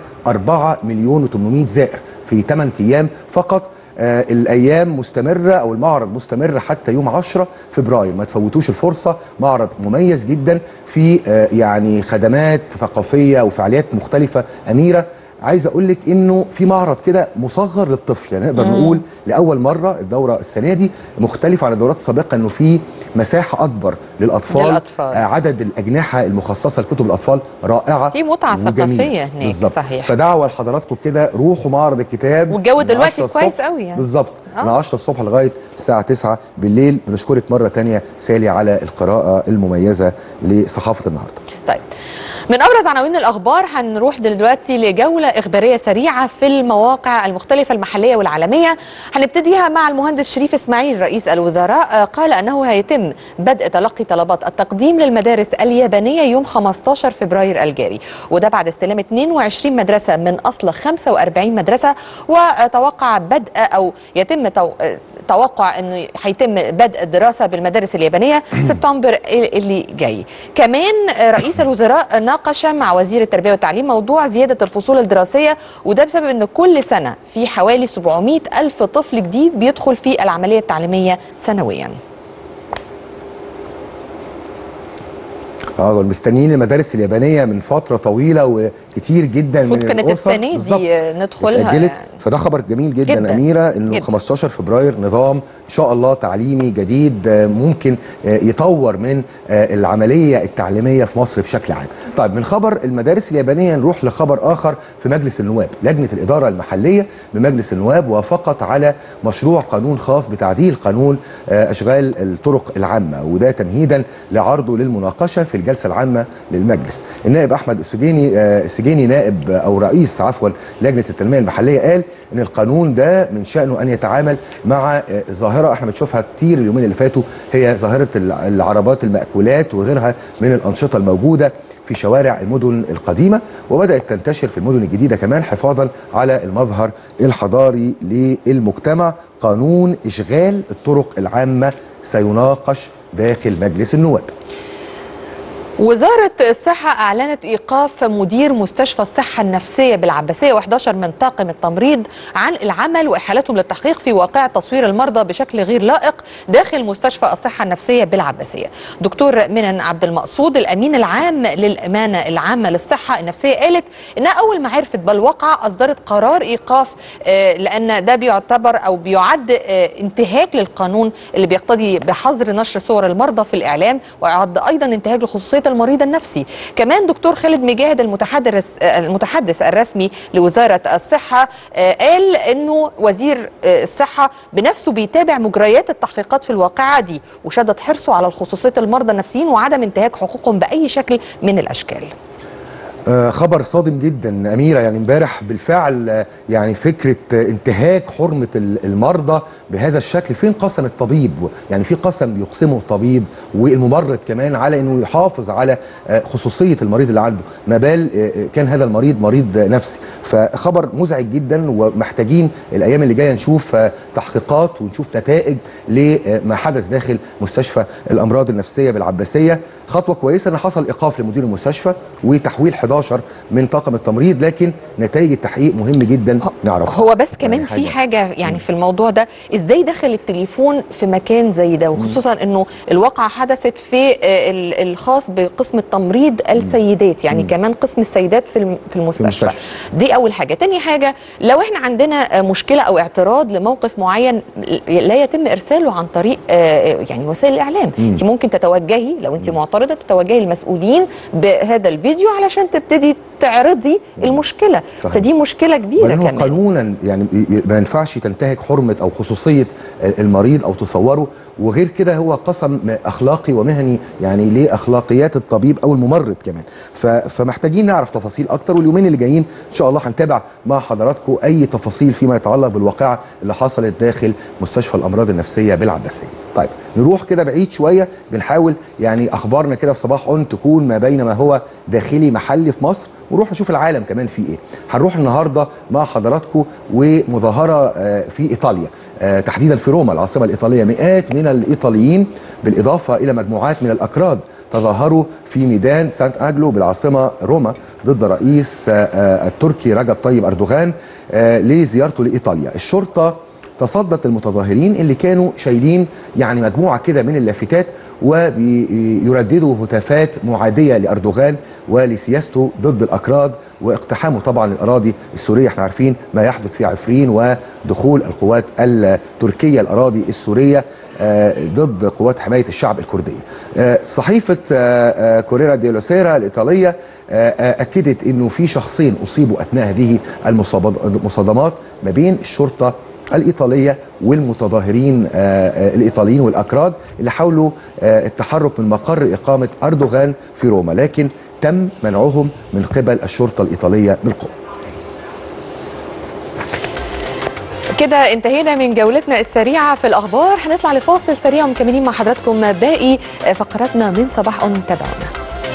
4 مليون و800 زائر في 8 ايام فقط آه الايام مستمره او المعرض مستمر حتى يوم 10 فبراير ما تفوتوش الفرصه معرض مميز جدا في آه يعني خدمات ثقافيه وفعاليات مختلفه اميره عايز اقول لك انه في معرض كده مصغر للطفل يعني نقدر نقول لاول مره الدوره السنه دي مختلفه عن الدورات السابقه انه في مساحه اكبر للاطفال, للأطفال. آه عدد الاجنحه المخصصه لكتب الاطفال رائعه في متعه ثقافيه هناك بالظبط صحيح فدعوه لحضراتكم كده روحوا معرض الكتاب والجو دلوقتي كويس قوي يعني بالظبط آه. من 10 الصبح لغايه الساعه 9 بالليل بنشكرك مره ثانيه سالي على القراءه المميزه لصحافه النهارده طيب من ابرز عناوين الاخبار هنروح دلوقتي لجوله اخباريه سريعه في المواقع المختلفه المحليه والعالميه هنبتديها مع المهندس شريف اسماعيل رئيس الوزراء آه، قال انه هيتم بدء تلقي طلبات التقديم للمدارس اليابانيه يوم 15 فبراير الجاري وده بعد استلام 22 مدرسه من اصل 45 مدرسه وتوقع بدء او يتم تو... آه، توقع انه هيتم بدء الدراسه بالمدارس اليابانيه سبتمبر اللي جاي كمان رئيس الوزراء ناقش مع وزير التربيه والتعليم موضوع زياده الفصول الدراسيه وده بسبب ان كل سنه في حوالي 700 الف طفل جديد بيدخل في العمليه التعليميه سنويا اه مستنيين المدارس اليابانيه من فتره طويله وكتير جدا من المفروض كانت الأسر. السنه بالظبط. دي ندخلها اتأجلت يعني. فده خبر جميل جدا, جداً. أميرة إنه جداً. 15 فبراير نظام إن شاء الله تعليمي جديد آه، ممكن آه، يطور من آه، العملية التعليمية في مصر بشكل عام طيب من خبر المدارس اليابانية نروح لخبر آخر في مجلس النواب لجنة الإدارة المحلية بمجلس النواب وافقت على مشروع قانون خاص بتعديل قانون آه، أشغال الطرق العامة وده تمهيدا لعرضه للمناقشة في الجلسة العامة للمجلس النائب أحمد السجيني آه، السجيني نائب أو رئيس عفوا لجنة التنمية المحلية قال ان القانون ده من شأنه ان يتعامل مع آه، ظاهرة احنا بنشوفها كتير اليومين اللي فاتوا هي ظاهرة الع- العربات المأكولات وغيرها من الأنشطة الموجودة في شوارع المدن القديمة وبدأت تنتشر في المدن الجديدة كمان حفاظا على المظهر الحضاري للمجتمع قانون إشغال الطرق العامة سيناقش داخل مجلس النواب وزارة الصحة أعلنت إيقاف مدير مستشفى الصحة النفسية بالعباسية و11 من طاقم التمريض عن العمل وإحالتهم للتحقيق في واقع تصوير المرضى بشكل غير لائق داخل مستشفى الصحة النفسية بالعباسية دكتور منن عبد المقصود الأمين العام للأمانة العامة للصحة النفسية قالت إنها أول ما عرفت بالواقع أصدرت قرار إيقاف آه، لأن ده بيعتبر أو بيعد آه، انتهاك للقانون اللي بيقتضي بحظر نشر صور المرضى في الإعلام ويعد أيضا انتهاك لخصوصية المريض النفسي كمان دكتور خالد مجاهد المتحدث آه، المتحدث الرسمي لوزارة الصحة آه، قال إنه وزير آه، الصحة بنفسه بيتابع مجريات التحقيقات في الواقعة دي وشدد حرصه على خصوصية المرضى النفسيين وعدم انتهاك حقوقهم بأي شكل من الأشكال آه، خبر صادم جدا أميرة يعني امبارح بالفعل آه، يعني فكرة آه، انتهاك حرمة ال- المرضى بهذا الشكل فين قسم الطبيب يعني في قسم يقسمه الطبيب والممرض كمان على انه يحافظ على آه، خصوصية المريض اللي عنده ما بال آه، آه، كان هذا المريض مريض آه، نفسي فخبر مزعج جدا ومحتاجين الايام اللي جايه نشوف آه، تحقيقات ونشوف نتائج لما حدث داخل مستشفى الامراض النفسيه بالعباسيه خطوه كويسه ان حصل ايقاف لمدير المستشفى وتحويل 11 من طاقم التمريض لكن نتائج التحقيق مهم جدا نعرفها هو بس كمان يعني في حاجه يعني في الموضوع ده ازاي دخل التليفون في مكان زي ده وخصوصا انه الواقعه حدثت في آه، ال- الخاص بقسم التمريض السيدات يعني كمان قسم السيدات في الم- في المستشفى المستشفى. دي اول حاجه تاني حاجه لو احنا عندنا آه، مشكله او اعتراض لموقف معين لا يتم ارساله عن طريق آه، يعني وسائل الاعلام مم. انت ممكن تتوجهي لو انت معترضه تتوجهي المسؤولين بهذا الفيديو علشان تبتدي تعرضي المشكله صحيح. فدي مشكله كبيره وبعدين هو كمان قانونا يعني ي- ي- ما ينفعش تنتهك حرمه او خصوصيه المريض او تصوره وغير كده هو قسم اخلاقي ومهني يعني لاخلاقيات الطبيب او الممرض كمان ف- فمحتاجين نعرف تفاصيل اكتر واليومين اللي جايين ان شاء الله هنتابع مع حضراتكم اي تفاصيل فيما يتعلق بالواقعه اللي حصلت داخل مستشفى الامراض النفسيه بالعباسيه طيب نروح كده بعيد شويه بنحاول يعني اخبارنا كده في صباح اون تكون ما بين ما هو داخلي محلي في مصر ونروح نشوف العالم كمان فيه ايه هنروح النهارده مع حضراتكم ومظاهره آه، في ايطاليا آه، تحديدا في روما العاصمه الايطاليه مئات من الايطاليين بالاضافه الى مجموعات من الاكراد تظاهروا في ميدان سانت اجلو بالعاصمه روما ضد رئيس آه، آه، التركي رجب طيب اردوغان آه، لزيارته لايطاليا الشرطه تصدت المتظاهرين اللي كانوا شايلين يعني مجموعه كده من اللافتات ويرددوا هتافات معاديه لاردوغان ولسياسته ضد الاكراد واقتحامه طبعا الاراضي السوريه احنا عارفين ما يحدث في عفرين ودخول القوات التركيه الاراضي السوريه آه، ضد قوات حمايه الشعب الكرديه. آه، صحيفه آه، آه، كوريرا دي لوسيرا الايطاليه آه، آه، اكدت انه في شخصين اصيبوا اثناء هذه المصابد- المصادمات ما بين الشرطه الايطاليه والمتظاهرين آه، آه، الايطاليين والاكراد اللي حاولوا آه، التحرك من مقر اقامه اردوغان في روما لكن تم منعهم من قبل الشرطه الايطاليه بالقوه كده انتهينا من جولتنا السريعة في الأخبار هنطلع لفاصل سريع ومكملين مع حضراتكم باقي فقراتنا من صباح أون تابعونا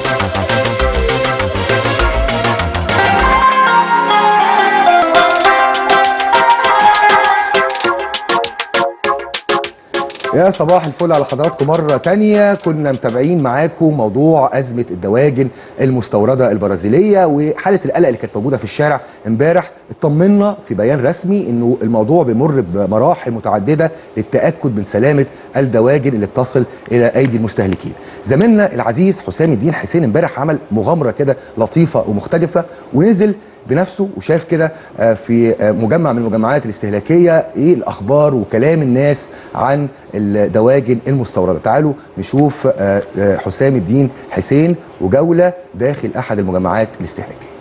يا صباح الفل على حضراتكم مرة تانية كنا متابعين معاكم موضوع أزمة الدواجن المستوردة البرازيلية وحالة القلق اللي كانت موجودة في الشارع امبارح اطمنا في بيان رسمي انه الموضوع بيمر بمراحل متعددة للتأكد من سلامة الدواجن اللي بتصل إلى أيدي المستهلكين زميلنا العزيز حسام الدين حسين امبارح عمل مغامرة كده لطيفة ومختلفة ونزل بنفسه وشاف كده آه، في آه، مجمع من المجمعات الاستهلاكيه ايه الاخبار وكلام الناس عن الدواجن المستورده تعالوا نشوف آه، آه، حسام الدين حسين وجوله داخل احد المجمعات الاستهلاكيه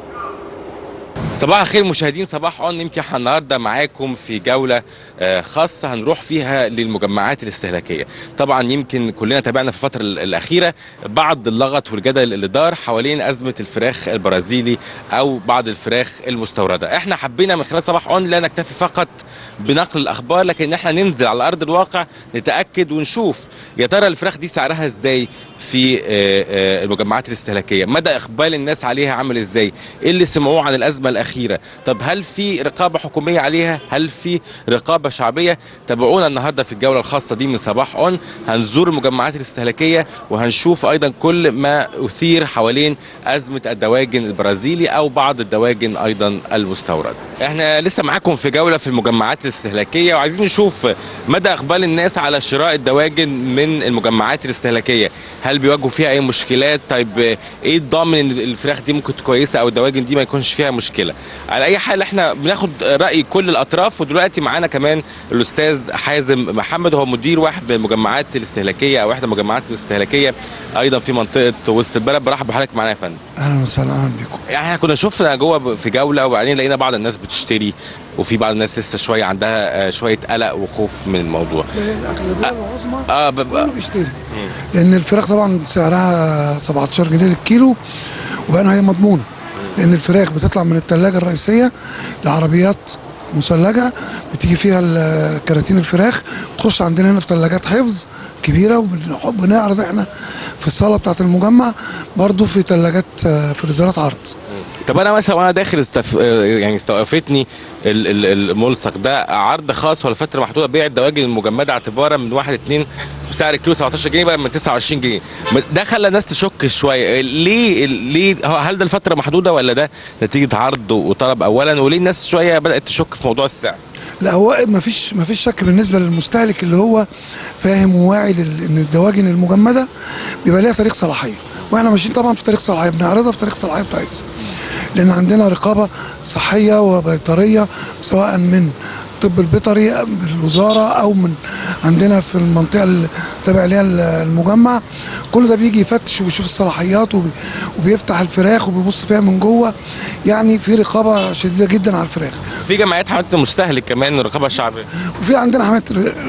صباح الخير مشاهدين صباح اون يمكن احنا النهارده معاكم في جوله آه، خاصه هنروح فيها للمجمعات الاستهلاكيه طبعا يمكن كلنا تابعنا في الفتره ال- الاخيره بعض اللغط والجدل اللي دار حوالين ازمه الفراخ البرازيلي او بعض الفراخ المستورده احنا حبينا من خلال صباح اون لا نكتفي فقط بنقل الاخبار لكن احنا ننزل على ارض الواقع نتاكد ونشوف يا ترى الفراخ دي سعرها ازاي في آه، آه، المجمعات الاستهلاكيه مدى اقبال الناس عليها عامل ازاي ايه اللي سمعوه عن الازمه الاخيره طب هل في رقابه حكوميه عليها هل في رقابه شعبيه تابعونا النهارده في الجوله الخاصه دي من صباح اون هنزور المجمعات الاستهلاكيه وهنشوف ايضا كل ما اثير حوالين ازمه الدواجن البرازيلي او بعض الدواجن ايضا المستورده احنا لسه معاكم في جوله في المجمعات الاستهلاكيه وعايزين نشوف مدى اقبال الناس على شراء الدواجن من المجمعات الاستهلاكيه هل بيواجهوا فيها اي مشكلات طيب ايه الضامن ان الفراخ دي ممكن تكون كويسه او الدواجن دي ما يكونش فيها مشكله على اي حال احنا بناخد راي كل الاطراف ودلوقتي معانا كمان الاستاذ حازم محمد وهو مدير واحد من المجمعات الاستهلاكيه او احدى المجمعات الاستهلاكيه ايضا في منطقه وسط البلد برحب بحضرتك معانا يا فندم اهلا وسهلا اهلا بكم يعني احنا كنا شفنا جوه في جوله وبعدين لقينا بعض الناس بتشتري وفي بعض الناس لسه شويه عندها آه، شويه قلق وخوف من الموضوع الاغلبيه العظمى اه ب- كله بيشتري لان الفراخ طبعا سعرها 17 جنيه للكيلو وبقى هي مضمونه لان الفراخ بتطلع من الثلاجه الرئيسيه لعربيات مثلجه بتيجي فيها ال- كراتين الفراخ تخش عندنا هنا في ثلاجات حفظ كبيره وبنعرض احنا في الصاله بتاعه المجمع برضو في ثلاجات فريزرات عرض طب انا مثلا وانا داخل استف... آه، يعني استوقفتني ال- ال- الملصق ده عرض خاص ولا فتره محدوده بيع الدواجن المجمده اعتبارا من 1 2 بسعر الكيلو 17 جنيه بقى من 29 جنيه ده خلى الناس تشك شويه ليه ليه هو- هل ده الفتره محدوده ولا ده نتيجه عرض وطلب اولا وليه الناس شويه بدات تشك في موضوع السعر لا هو ما فيش ما فيش شك بالنسبه للمستهلك اللي هو فاهم وواعي لل- ان الدواجن المجمده بيبقى ليها تاريخ صلاحيه واحنا ماشيين طبعا في تاريخ صلاحيه بنعرضها في تاريخ صلاحيه بتاعتها لان عندنا رقابه صحيه وبيطريه سواء من الطب البيطري بالوزاره او من عندنا في المنطقه اللي تابع ليها المجمع كل ده بيجي يفتش ويشوف الصلاحيات وبي- وبيفتح الفراخ وبيبص فيها من جوه يعني في رقابه شديده جدا على الفراخ في جمعيات حمايه المستهلك كمان الرقابه الشعبيه وفي عندنا حمايه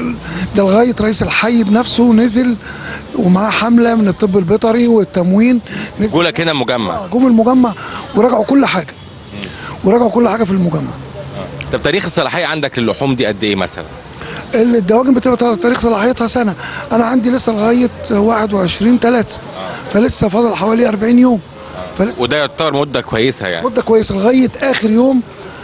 ده لغايه رئيس الحي بنفسه نزل ومعاه حمله من الطب البيطري والتموين نزل جولك هنا مجمع جم المجمع وراجعوا كل حاجه وراجعوا كل حاجه في المجمع طب تاريخ الصلاحيه عندك للحوم دي قد ايه مثلا الدواجن بتبقى تاريخ صلاحيتها سنه انا عندي لسه لغايه 21 3 فلسه فاضل حوالي 40 يوم فلسه وده يعتبر مده كويسه يعني مده كويسه لغايه اخر يوم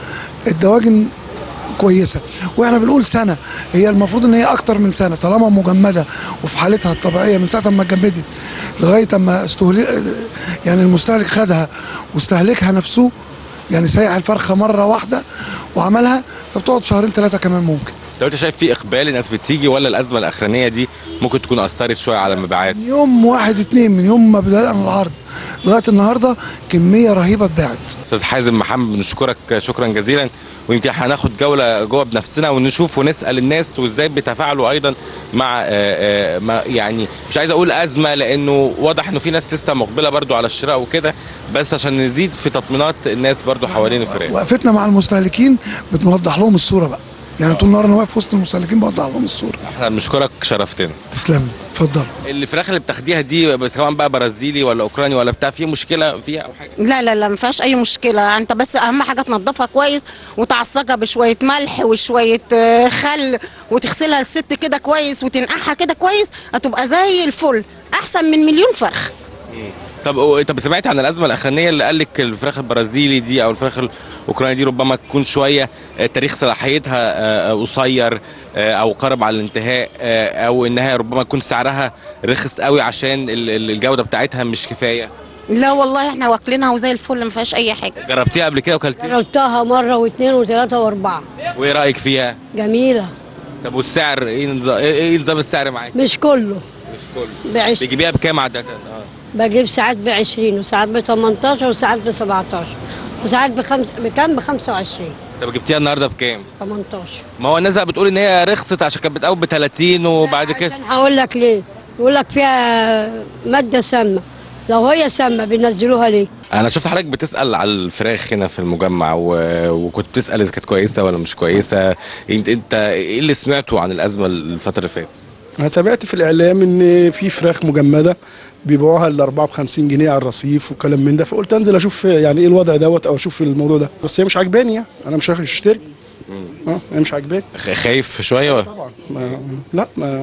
الدواجن كويسه واحنا بنقول سنه هي المفروض ان هي اكتر من سنه طالما مجمده وفي حالتها الطبيعيه من ساعه ما اتجمدت لغايه اما استهلك يعني المستهلك خدها واستهلكها نفسه يعني سيح الفرخه مره واحده وعملها فبتقعد شهرين ثلاثه كمان ممكن لو انت شايف في اقبال الناس بتيجي ولا الازمه الاخرانيه دي ممكن تكون اثرت شويه على المبيعات من يوم واحد اتنين من يوم ما بدأنا العرض لغايه النهارده كميه رهيبه اتباعت استاذ حازم محمد بنشكرك شكرا جزيلا ويمكن هناخد جوله جوه بنفسنا ونشوف ونسال الناس وازاي بيتفاعلوا ايضا مع آه، آه، ما يعني مش عايز اقول ازمه لانه واضح انه في ناس لسه مقبله برضو على الشراء وكده بس عشان نزيد في تطمينات الناس برضو حوالين الفراخ وقفتنا مع المستهلكين بتوضح لهم الصوره بقى يعني طول النهار انا واقف وسط المستهلكين بقطع لهم الصوره احنا بنشكرك شرفتنا تسلم اتفضل الفراخ اللي بتاخديها دي سواء بقى برازيلي ولا اوكراني ولا بتاع في مشكله فيها او حاجه لا لا لا ما فيهاش اي مشكله انت بس اهم حاجه تنضفها كويس وتعصجها بشويه ملح وشويه آه، خل وتغسلها الست كده كويس وتنقعها كده كويس هتبقى زي الفل احسن من مليون فرخ طب طب سمعت عن الازمه الاخرانيه اللي قال لك الفراخ البرازيلي دي او الفراخ الاوكراني دي ربما تكون شويه آه، تاريخ صلاحيتها آه، آه، قصير آه، او قرب على الانتهاء آه، او انها ربما يكون سعرها رخص قوي عشان ال- ال- الجوده بتاعتها مش كفايه لا والله احنا واكلينها وزي الفل ما فيهاش اي حاجه جربتيها قبل كده وكلتيها جربتها مرة واثنين وثلاثة وأربعة وايه رايك فيها جميلة طب والسعر ايه نظام ايه نظام السعر معاك مش كله مش كله بعش بيجيبيها بكام عاده اه بجيب ساعات ب 20 وساعات ب 18 وساعات ب 17 وساعات بخمس بكام ب 25 طب جبتيها النهارده بكام 18 ما هو الناس بقى بتقول ان هي رخصت عشان كانت بتقوم ب 30 وبعد كده عشان هقول لك ليه يقول لك فيها مادة سامة لو هي سامة بينزلوها ليه انا شفت حضرتك بتسال على الفراخ هنا في المجمع و... وكنت بتسال اذا كانت كويسه ولا مش كويسه انت انت ايه اللي سمعته عن الازمه الفتره اللي فاتت انا تابعت في الاعلام ان في فراخ مجمده بيبيعوها ال 4 ب 50 جنيه على الرصيف وكلام من ده فقلت انزل اشوف يعني ايه الوضع دوت او اشوف الموضوع ده بس هي مش عجباني يعني انا مش هاخد اشتري اه هي مش عجباني خ- خايف شويه ولا طبعا ما لا ما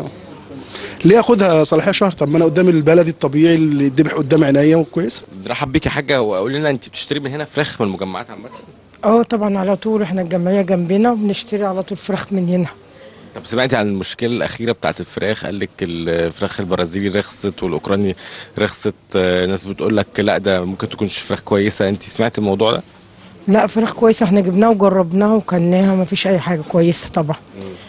ليه اخدها صلاحيه شهر طب ما انا قدام البلدي الطبيعي اللي يتذبح قدام عينيا وكويسه رحب بيك يا حاجه وقول لنا انت بتشتري من هنا فراخ من المجمعات عامه اه طبعا على طول احنا الجمعيه جنبنا وبنشتري على طول فراخ من هنا طب سمعتي عن المشكله الاخيره بتاعت الفراخ قال لك الفراخ البرازيلي رخصت والاوكراني رخصت آه، ناس بتقول لك لا ده ممكن تكونش فراخ كويسه انت سمعتي الموضوع ده لا فراخ كويسه احنا جبناها وجربناها وكلناها ما فيش اي حاجه كويسه طبعا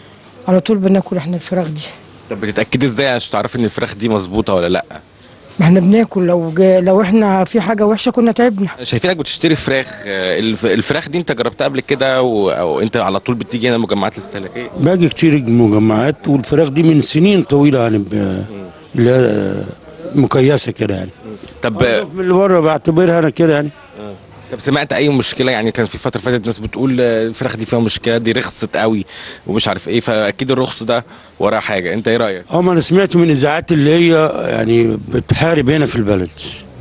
على طول بناكل احنا الفراخ دي طب بتتاكدي ازاي عشان تعرفي ان الفراخ دي مظبوطه ولا لا ما احنا بناكل لو جا لو احنا في حاجه وحشه كنا تعبنا شايفينك بتشتري فراخ آه، الف- الفراخ دي انت جربتها قبل كده و- او انت على طول بتيجي هنا المجمعات الاستهلاكيه باجي كتير المجمعات والفراخ دي من سنين طويله يعني ب- اللي هي مكيسه كده يعني طب من اللي بره بعتبرها انا كده يعني طب سمعت اي مشكله يعني كان في فتره فاتت ناس بتقول آه، الفراخ دي فيها مشكله دي رخصت قوي ومش عارف ايه فاكيد الرخص ده وراه حاجه انت ايه رايك اه ما انا سمعت من اذاعات اللي هي يعني بتحارب هنا في البلد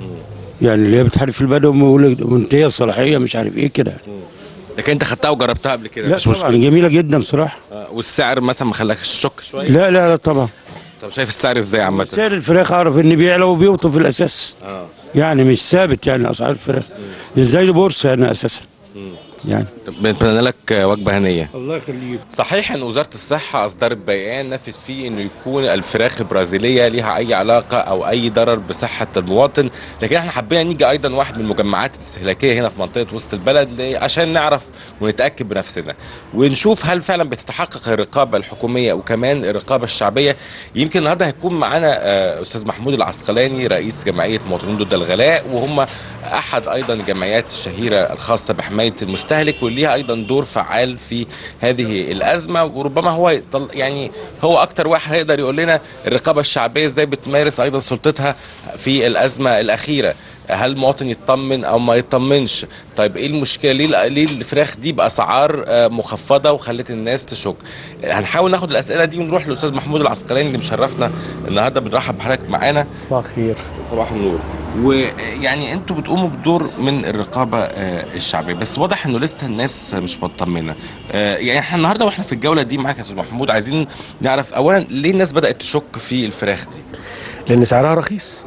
يعني اللي هي بتحارب في البلد ويقول لك منتهيه الصلاحيه مش عارف ايه كده لكن انت خدتها وجربتها قبل كده لا مفيش طبعا مشكله جميله جدا صراحه آه، والسعر مثلا ما خلاكش تشك شويه لا لا لا طبعا طب شايف السعر ازاي عامه سعر الفراخ اعرف ان بيعلى وبيوطى في الاساس اه يعني مش ثابت يعني اسعار الفراخ مش زي البورصه يعني اساسا يعني طب بنتمنى لك آه، وجبه هنيه الله يخليك صحيح ان وزاره الصحه اصدرت بيان نفت فيه انه يكون الفراخ البرازيليه ليها اي علاقه او اي ضرر بصحه المواطن لكن احنا حبينا نيجي ايضا واحد من المجمعات الاستهلاكيه هنا في منطقه وسط البلد ل- عشان نعرف ونتاكد بنفسنا ونشوف هل فعلا بتتحقق الرقابه الحكوميه وكمان الرقابه الشعبيه يمكن النهارده هيكون معانا آه، استاذ محمود العسقلاني رئيس جمعيه مواطنين ضد الغلاء وهم احد ايضا الجمعيات الشهيره الخاصه بحمايه المستهلك واللي ليها ايضا دور فعال في هذه الازمه وربما هو يطل يعني هو اكتر واحد هيقدر يقول لنا الرقابه الشعبيه ازاي بتمارس ايضا سلطتها في الازمه الاخيره هل المواطن يطمن او ما يطمنش طيب ايه المشكله ليه ليه الفراخ دي باسعار آه، مخفضه وخلت الناس تشك هنحاول ناخد الاسئله دي ونروح للاستاذ محمود العسقلاني اللي مشرفنا النهارده بنرحب بحضرتك معانا صباح الخير صباح النور ويعني انتوا بتقوموا بدور من الرقابه آه، الشعبيه بس واضح انه لسه الناس مش مطمنه آه، يعني احنا النهارده واحنا في الجوله دي معاك يا استاذ محمود عايزين نعرف اولا ليه الناس بدات تشك في الفراخ دي لان سعرها رخيص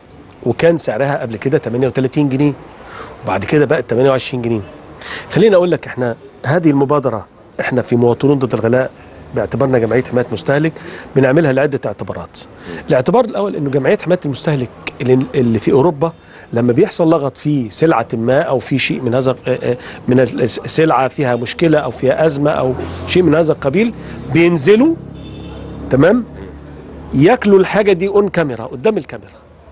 وكان سعرها قبل كده 38 جنيه وبعد كده بقت 28 جنيه خليني اقول لك احنا هذه المبادره احنا في مواطنون ضد الغلاء باعتبارنا جمعيه حمايه مستهلك بنعملها لعده اعتبارات الاعتبار الاول انه جمعيه حمايه المستهلك اللي, اللي في اوروبا لما بيحصل لغط في سلعه ما او في شيء من هذا اه، اه، من السلعه فيها مشكله او فيها ازمه او شيء من هذا القبيل بينزلوا تمام ياكلوا الحاجه دي اون كاميرا قدام الكاميرا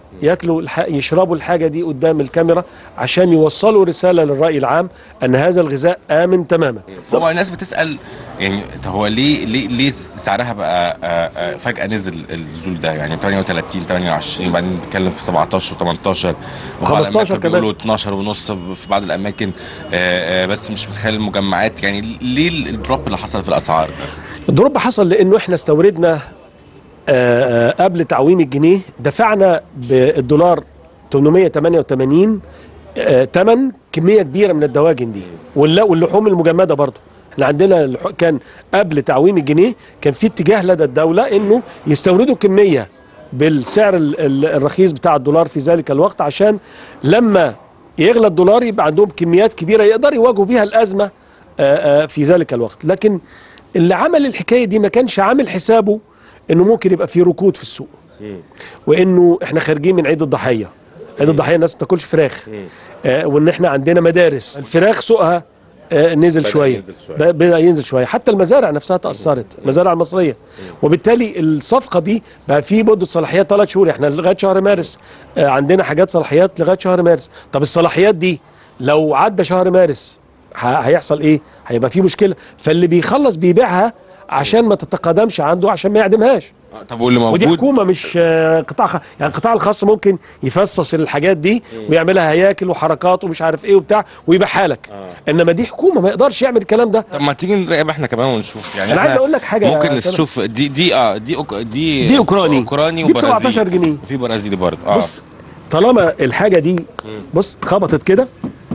ياكلوا الح... يشربوا الحاجه دي قدام الكاميرا عشان يوصلوا رساله للراي العام ان هذا الغذاء امن تماما هو الناس بتسال يعني طب هو ليه ليه ليه سعرها بقى آه، آه، فجاه نزل النزول ده يعني 38 28 وبعدين بنتكلم في 17 و18 وبعض 15 الاماكن كمان. بيقولوا 12 ونص في بعض الاماكن آه، آه، بس مش من خلال المجمعات يعني ليه الدروب اللي حصل في الاسعار الدروب حصل لانه احنا استوردنا آه، آه، قبل تعويم الجنيه دفعنا بالدولار 888 آه، تمن كميه كبيره من الدواجن دي واللا- واللحوم المجمده برضه احنا عندنا اللح- كان قبل تعويم الجنيه كان في اتجاه لدى الدوله انه يستوردوا كميه بالسعر ال- ال- الرخيص بتاع الدولار في ذلك الوقت عشان لما يغلى الدولار يبقى عندهم كميات كبيره يقدر يواجهوا بيها الازمه آه، آه، في ذلك الوقت لكن اللي عمل الحكايه دي ما كانش عامل حسابه انه ممكن يبقى في ركود في السوق وانه احنا خارجين من عيد الضحيه عيد الضحيه الناس ما بتاكلش فراخ آه وان احنا عندنا مدارس الفراخ سوقها آه نزل بدأ شويه ينزل شوية. ب- بدا ينزل شويه حتى المزارع نفسها تاثرت المزارع المصريه وبالتالي الصفقه دي بقى في مده صلاحيات ثلاث شهور احنا لغايه شهر مارس آه عندنا حاجات صلاحيات لغايه شهر مارس طب الصلاحيات دي لو عدى شهر مارس ه- هيحصل ايه هيبقى في مشكله فاللي بيخلص بيبيعها عشان ما تتقادمش عنده عشان ما يعدمهاش طب واللي ودي موجود حكومه مش آه، قطاع خ... يعني القطاع الخاص ممكن يفصص الحاجات دي ويعملها هياكل وحركات ومش عارف ايه وبتاع ويبيعها لك انما دي حكومه ما يقدرش يعمل الكلام ده طب ما تيجي نراقب احنا كمان ونشوف يعني أنا إحنا عايز أقول لك حاجة يا ممكن سلام. نشوف دي دي اه دي أوك دي دي أوكراني. اوكراني دي ب وبرازيلي 17 جنيه. وفي برازيلي برضه اه بص طالما الحاجه دي بص خبطت كده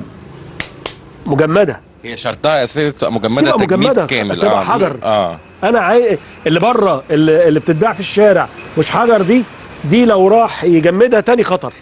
مجمده هي شرطها اساسا تبقى مجمده تبقى تجميد مجمدة، كامل تبقى اه حجر. اه انا عاي... اللي بره اللي, اللي بتتباع في الشارع مش حجر دي دي لو راح يجمدها تاني خطر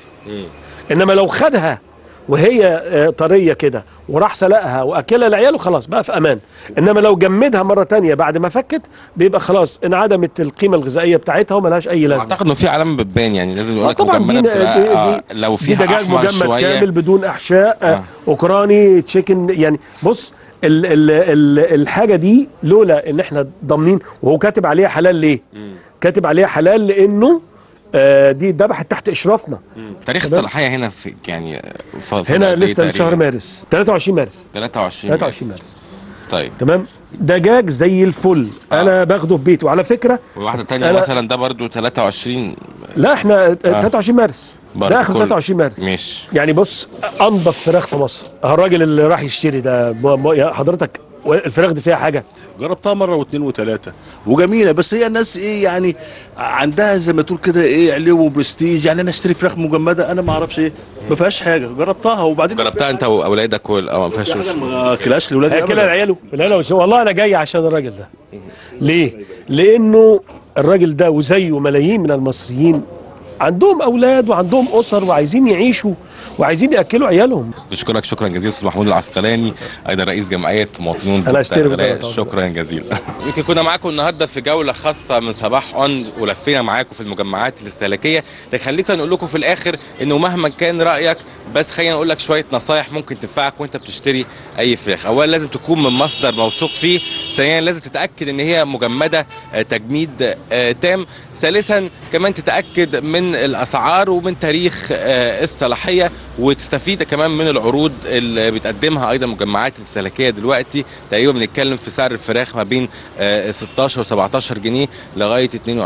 انما لو خدها وهي آه، طريه كده وراح سلقها واكلها لعياله خلاص بقى في امان انما لو جمدها مره تانية بعد ما فكت بيبقى خلاص انعدمت القيمه الغذائيه بتاعتها وملهاش اي لازمه اعتقد انه في علامه بتبان يعني لازم يقول آه لك طبعا دي, مجمده دي, بتبقى دي, آه لو دي فيها دجاج احمر مجمد شويه كامل بدون احشاء آه. اوكراني تشيكن يعني بص ال ال ال الحاجه دي لولا ان احنا ضامنين وهو كاتب عليها حلال ليه؟ كاتب عليها حلال لانه آه دي ذبحت تحت اشرافنا تاريخ تمام؟ الصلاحيه هنا في يعني ف- ف- هنا قد إيه لسه شهر تقريباً؟ مارس 23 مارس 23 23 مارس طيب تمام دجاج زي الفل انا باخده في بيتي وعلى فكره وواحده تانية أنا- مثلا ده برضو 23 لا احنا آه. 23 مارس برضو ده اخر كل- 23 مارس ماشي يعني بص انضف فراخ في مصر أهو الراجل اللي راح يشتري ده ب- ب- يا حضرتك الفراخ دي فيها حاجه جربتها مره واثنين وثلاثه وجميله بس هي الناس ايه يعني عندها زي ما تقول كده ايه علو وبرستيج يعني انا اشتري فراخ مجمده انا ما اعرفش ايه ما فيهاش حاجه جربتها وبعدين جربتها انت واولادك وال- اه ما فيهاش وش ما اكلهاش لاولادي هاكلها ابدا لعياله لا لا والله انا جاي عشان الراجل ده ليه لانه الراجل ده وزيه ملايين من المصريين عندهم اولاد وعندهم اسر وعايزين يعيشوا وعايزين ياكلوا عيالهم بشكرك شكرا جزيلا استاذ محمود العسقلاني ايضا رئيس جمعيه مواطنون أنا ضد أشتري الغلاء بالغلاء. شكرا جزيلا يمكن كنا معاكم النهارده في جوله خاصه من صباح اون ولفينا معاكم في المجمعات الاستهلاكيه لكن خلينا نقول لكم في الاخر انه مهما كان رايك بس خلينا نقول لك شويه نصايح ممكن تنفعك وانت بتشتري اي فراخ اولا لازم تكون من مصدر موثوق فيه ثانيا لازم تتاكد ان هي مجمده آه، تجميد آه، تام ثالثا كمان تتاكد من الاسعار ومن تاريخ آه، الصلاحيه وتستفيد كمان من العروض اللي بتقدمها ايضا مجمعات الاستهلاكيه دلوقتي تقريبا بنتكلم في سعر الفراخ ما بين آه، 16 و17 جنيه لغايه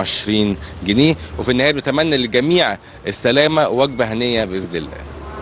22 جنيه وفي النهايه بنتمنى للجميع السلامه ووجبه هنيه باذن الله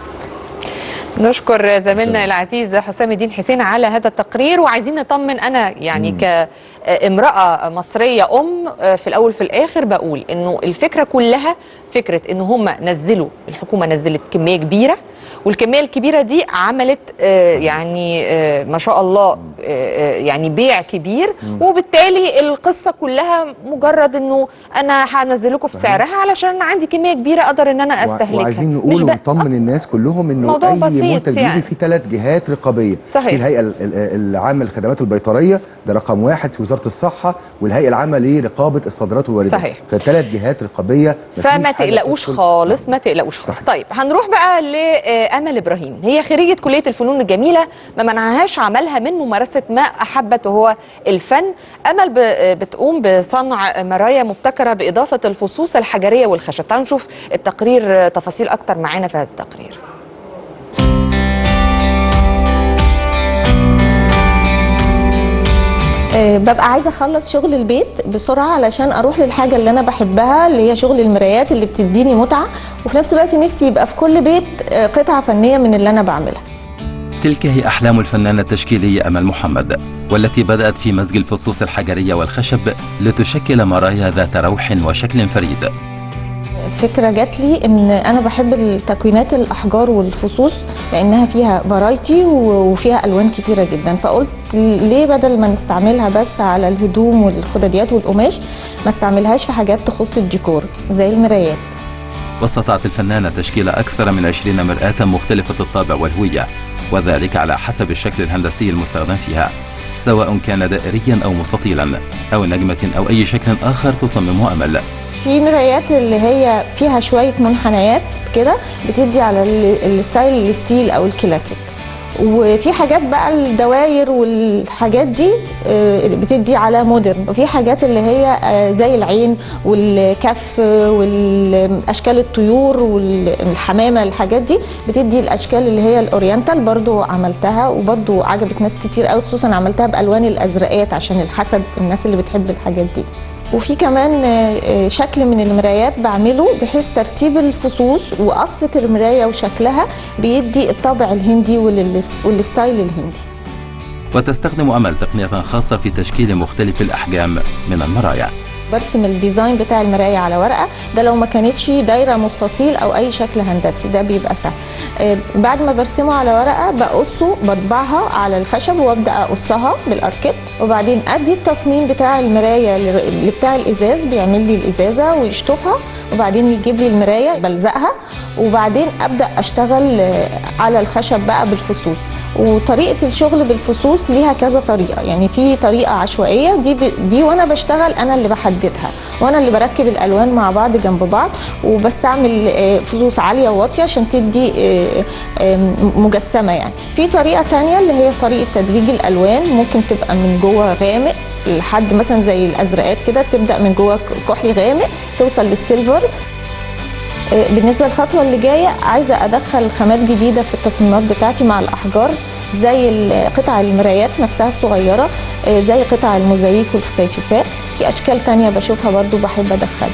نشكر زميلنا العزيز حسام الدين حسين على هذا التقرير وعايزين نطمن انا يعني كامراه مصريه ام في الاول في الاخر بقول انه الفكره كلها فكره ان هم نزلوا الحكومه نزلت كميه كبيره والكميه الكبيره دي عملت آه، يعني آه، ما شاء الله آه، آه، يعني بيع كبير وبالتالي القصه كلها مجرد انه انا هنزل لكم في سعرها علشان عندي كميه كبيره اقدر ان انا وع- استهلكها وعايزين مش نقول بقى- ونطمن الناس كلهم انه موضوع اي بسيط منتج يعني. بيجي فيه ثلاث جهات رقابيه صحيح. في الهيئه ال- ال- العامه للخدمات البيطريه ده رقم واحد في وزاره الصحه والهيئه العامه لرقابه الصادرات والواردات صحيح. فثلاث جهات رقابيه مفيش فما حاجة تقلقوش تدخل- خالص ما تقلقوش خالص طيب هنروح بقى لامل ابراهيم هي خريجه كليه الفنون الجميله ما منعهاش عملها من ممارسه ما احبت وهو الفن امل ب- بتقوم بصنع مرايا مبتكره باضافه الفصوص الحجريه والخشب تعالوا نشوف التقرير تفاصيل اكتر معانا في هذا التقرير آه، ببقى عايزه اخلص شغل البيت بسرعه علشان اروح للحاجه اللي انا بحبها اللي هي شغل المرايات اللي بتديني متعه وفي نفس الوقت نفسي يبقى في كل بيت آه، قطعه فنيه من اللي انا بعملها تلك هي أحلام الفنانة التشكيلية أمل محمد والتي بدأت في مزج الفصوص الحجرية والخشب لتشكل مرايا ذات روح وشكل فريد الفكره جات لي ان انا بحب التكوينات الاحجار والفصوص لانها فيها فرايتي وفيها الوان كتيره جدا فقلت ليه بدل ما نستعملها بس على الهدوم والخداديات والقماش ما استعملهاش في حاجات تخص الديكور زي المرايات واستطاعت الفنانة تشكيل أكثر من 20 مرآة مختلفة الطابع والهوية وذلك على حسب الشكل الهندسي المستخدم فيها سواء كان دائريا أو مستطيلا أو نجمة أو أي شكل آخر تصممه أمل في مرايات اللي هي فيها شويه منحنيات كده بتدي على ال- الستايل الستيل او الكلاسيك وفي حاجات بقى الدواير والحاجات دي آه، بتدي على مودرن وفي حاجات اللي هي آه، زي العين والكف والاشكال الطيور والحمامه الحاجات دي بتدي الاشكال اللي هي الاورينتال برضو عملتها وبرضو عجبت ناس كتير قوي خصوصا عملتها بالوان الازرقات عشان الحسد الناس اللي بتحب الحاجات دي وفي كمان آه، آه، شكل من المرايات بعمله بحيث ترتيب الفصوص وقصة المراية وشكلها بيدي الطابع الهندي والست- والستايل الهندي وتستخدم أمل تقنية خاصة في تشكيل مختلف الأحجام من المرايا برسم الديزاين بتاع المراية على ورقة ده لو ما كانتش دايرة مستطيل أو أي شكل هندسي ده بيبقى سهل آه، بعد ما برسمه على ورقة بقصه بطبعها على الخشب وابدأ أقصها بالأركت وبعدين أدي التصميم بتاع المراية اللي اللي بتاع الإزاز بيعمل لي الإزازة ويشطفها وبعدين يجيب لي المراية بلزقها وبعدين أبدأ أشتغل آه، على الخشب بقى بالفصوص وطريقة الشغل بالفصوص ليها كذا طريقة يعني في طريقة عشوائية دي ب... دي وأنا بشتغل أنا اللي بحددها وأنا اللي بركب الألوان مع بعض جنب بعض وبستعمل آه، فصوص عالية وواطية عشان تدي آه، آه، مجسمة يعني في طريقة تانية اللي هي طريقة تدريج الألوان ممكن تبقى من جوه غامق لحد مثلا زي الأزرقات كده تبدأ من جوه كحلي غامق توصل للسيلفر بالنسبه للخطوه اللي جايه عايزه ادخل خامات جديده في التصميمات بتاعتي مع الاحجار زي ال- قطع المرايات نفسها الصغيره آه، زي قطع الموزاييك والفسيفساء في اشكال تانية بشوفها برضو بحب ادخلها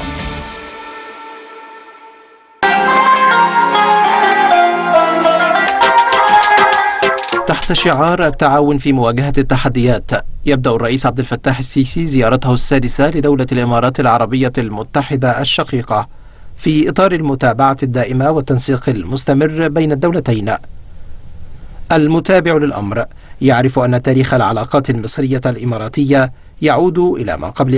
تحت شعار التعاون في مواجهة التحديات يبدأ الرئيس عبد الفتاح السيسي زيارته السادسة لدولة الإمارات العربية المتحدة الشقيقة في إطار المتابعة الدائمة والتنسيق المستمر بين الدولتين المتابع للأمر يعرف أن تاريخ العلاقات المصرية الإماراتية يعود إلى ما قبل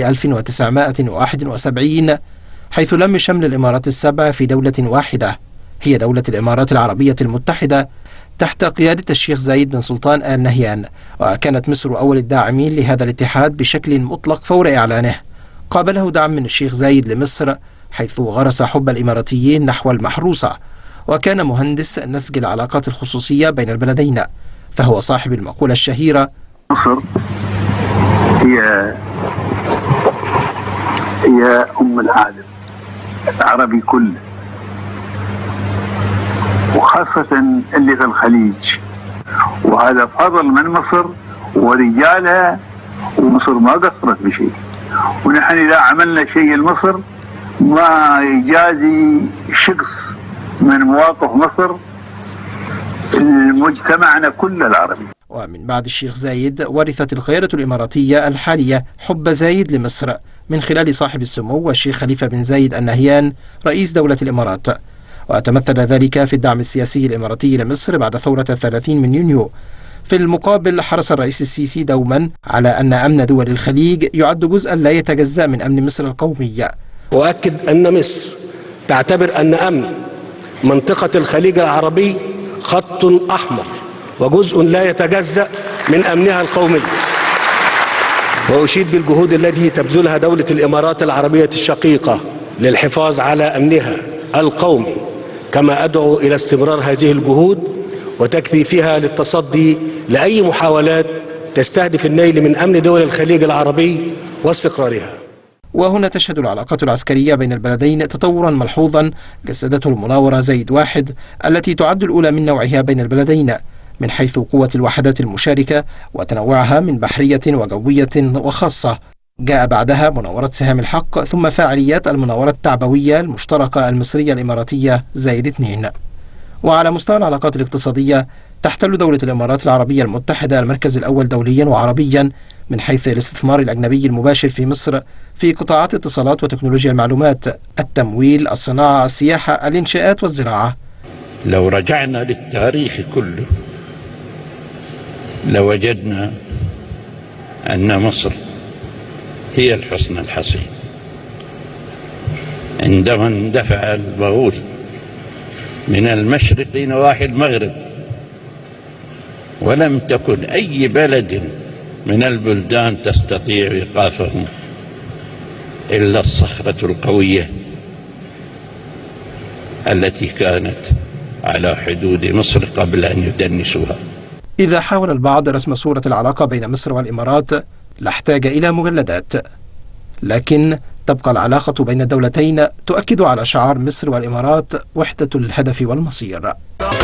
1971 حيث لم شمل الإمارات السبع في دولة واحدة هي دولة الإمارات العربية المتحدة تحت قيادة الشيخ زايد بن سلطان آل نهيان وكانت مصر أول الداعمين لهذا الاتحاد بشكل مطلق فور إعلانه قابله دعم من الشيخ زايد لمصر حيث غرس حب الإماراتيين نحو المحروسة وكان مهندس نسج العلاقات الخصوصية بين البلدين فهو صاحب المقولة الشهيرة مصر هي هي أم العالم العربي كله وخاصة اللي في الخليج وهذا فضل من مصر ورجالها ومصر ما قصرت بشيء ونحن إذا عملنا شيء لمصر ما يجازي شخص من مواقف مصر مجتمعنا كله العربي ومن بعد الشيخ زايد ورثت القيادة الإماراتية الحالية حب زايد لمصر من خلال صاحب السمو والشيخ خليفة بن زايد النهيان رئيس دولة الإمارات وتمثل ذلك في الدعم السياسي الإماراتي لمصر بعد ثورة الثلاثين من يونيو في المقابل حرص الرئيس السيسي دوما على أن أمن دول الخليج يعد جزءا لا يتجزأ من أمن مصر القومي أؤكد أن مصر تعتبر أن أمن منطقة الخليج العربي خط أحمر وجزء لا يتجزأ من أمنها القومي وأشيد بالجهود التي تبذلها دولة الإمارات العربية الشقيقة للحفاظ على أمنها القومي كما أدعو إلى استمرار هذه الجهود وتكفي فيها للتصدي لأي محاولات تستهدف النيل من أمن دول الخليج العربي واستقرارها وهنا تشهد العلاقات العسكرية بين البلدين تطورا ملحوظا جسدته المناورة زايد واحد التي تعد الأولى من نوعها بين البلدين من حيث قوة الوحدات المشاركة وتنوعها من بحرية وجوية وخاصة جاء بعدها مناورة سهام الحق ثم فعاليات المناورة التعبوية المشتركة المصرية الإماراتية زايد اثنين وعلى مستوى العلاقات الاقتصادية تحتل دولة الإمارات العربية المتحدة المركز الأول دوليا وعربيا من حيث الاستثمار الأجنبي المباشر في مصر في قطاعات اتصالات وتكنولوجيا المعلومات التمويل الصناعة السياحة الإنشاءات والزراعة لو رجعنا للتاريخ كله لوجدنا أن مصر هي الحصن الحصين عندما اندفع البغول من المشرق نواحي المغرب ولم تكن أي بلد من البلدان تستطيع إيقافهم إلا الصخرة القوية التي كانت على حدود مصر قبل أن يدنسوها إذا حاول البعض رسم صورة العلاقة بين مصر والإمارات لاحتاج إلى مجلدات لكن تبقى العلاقة بين الدولتين تؤكد على شعار مصر والإمارات وحدة الهدف والمصير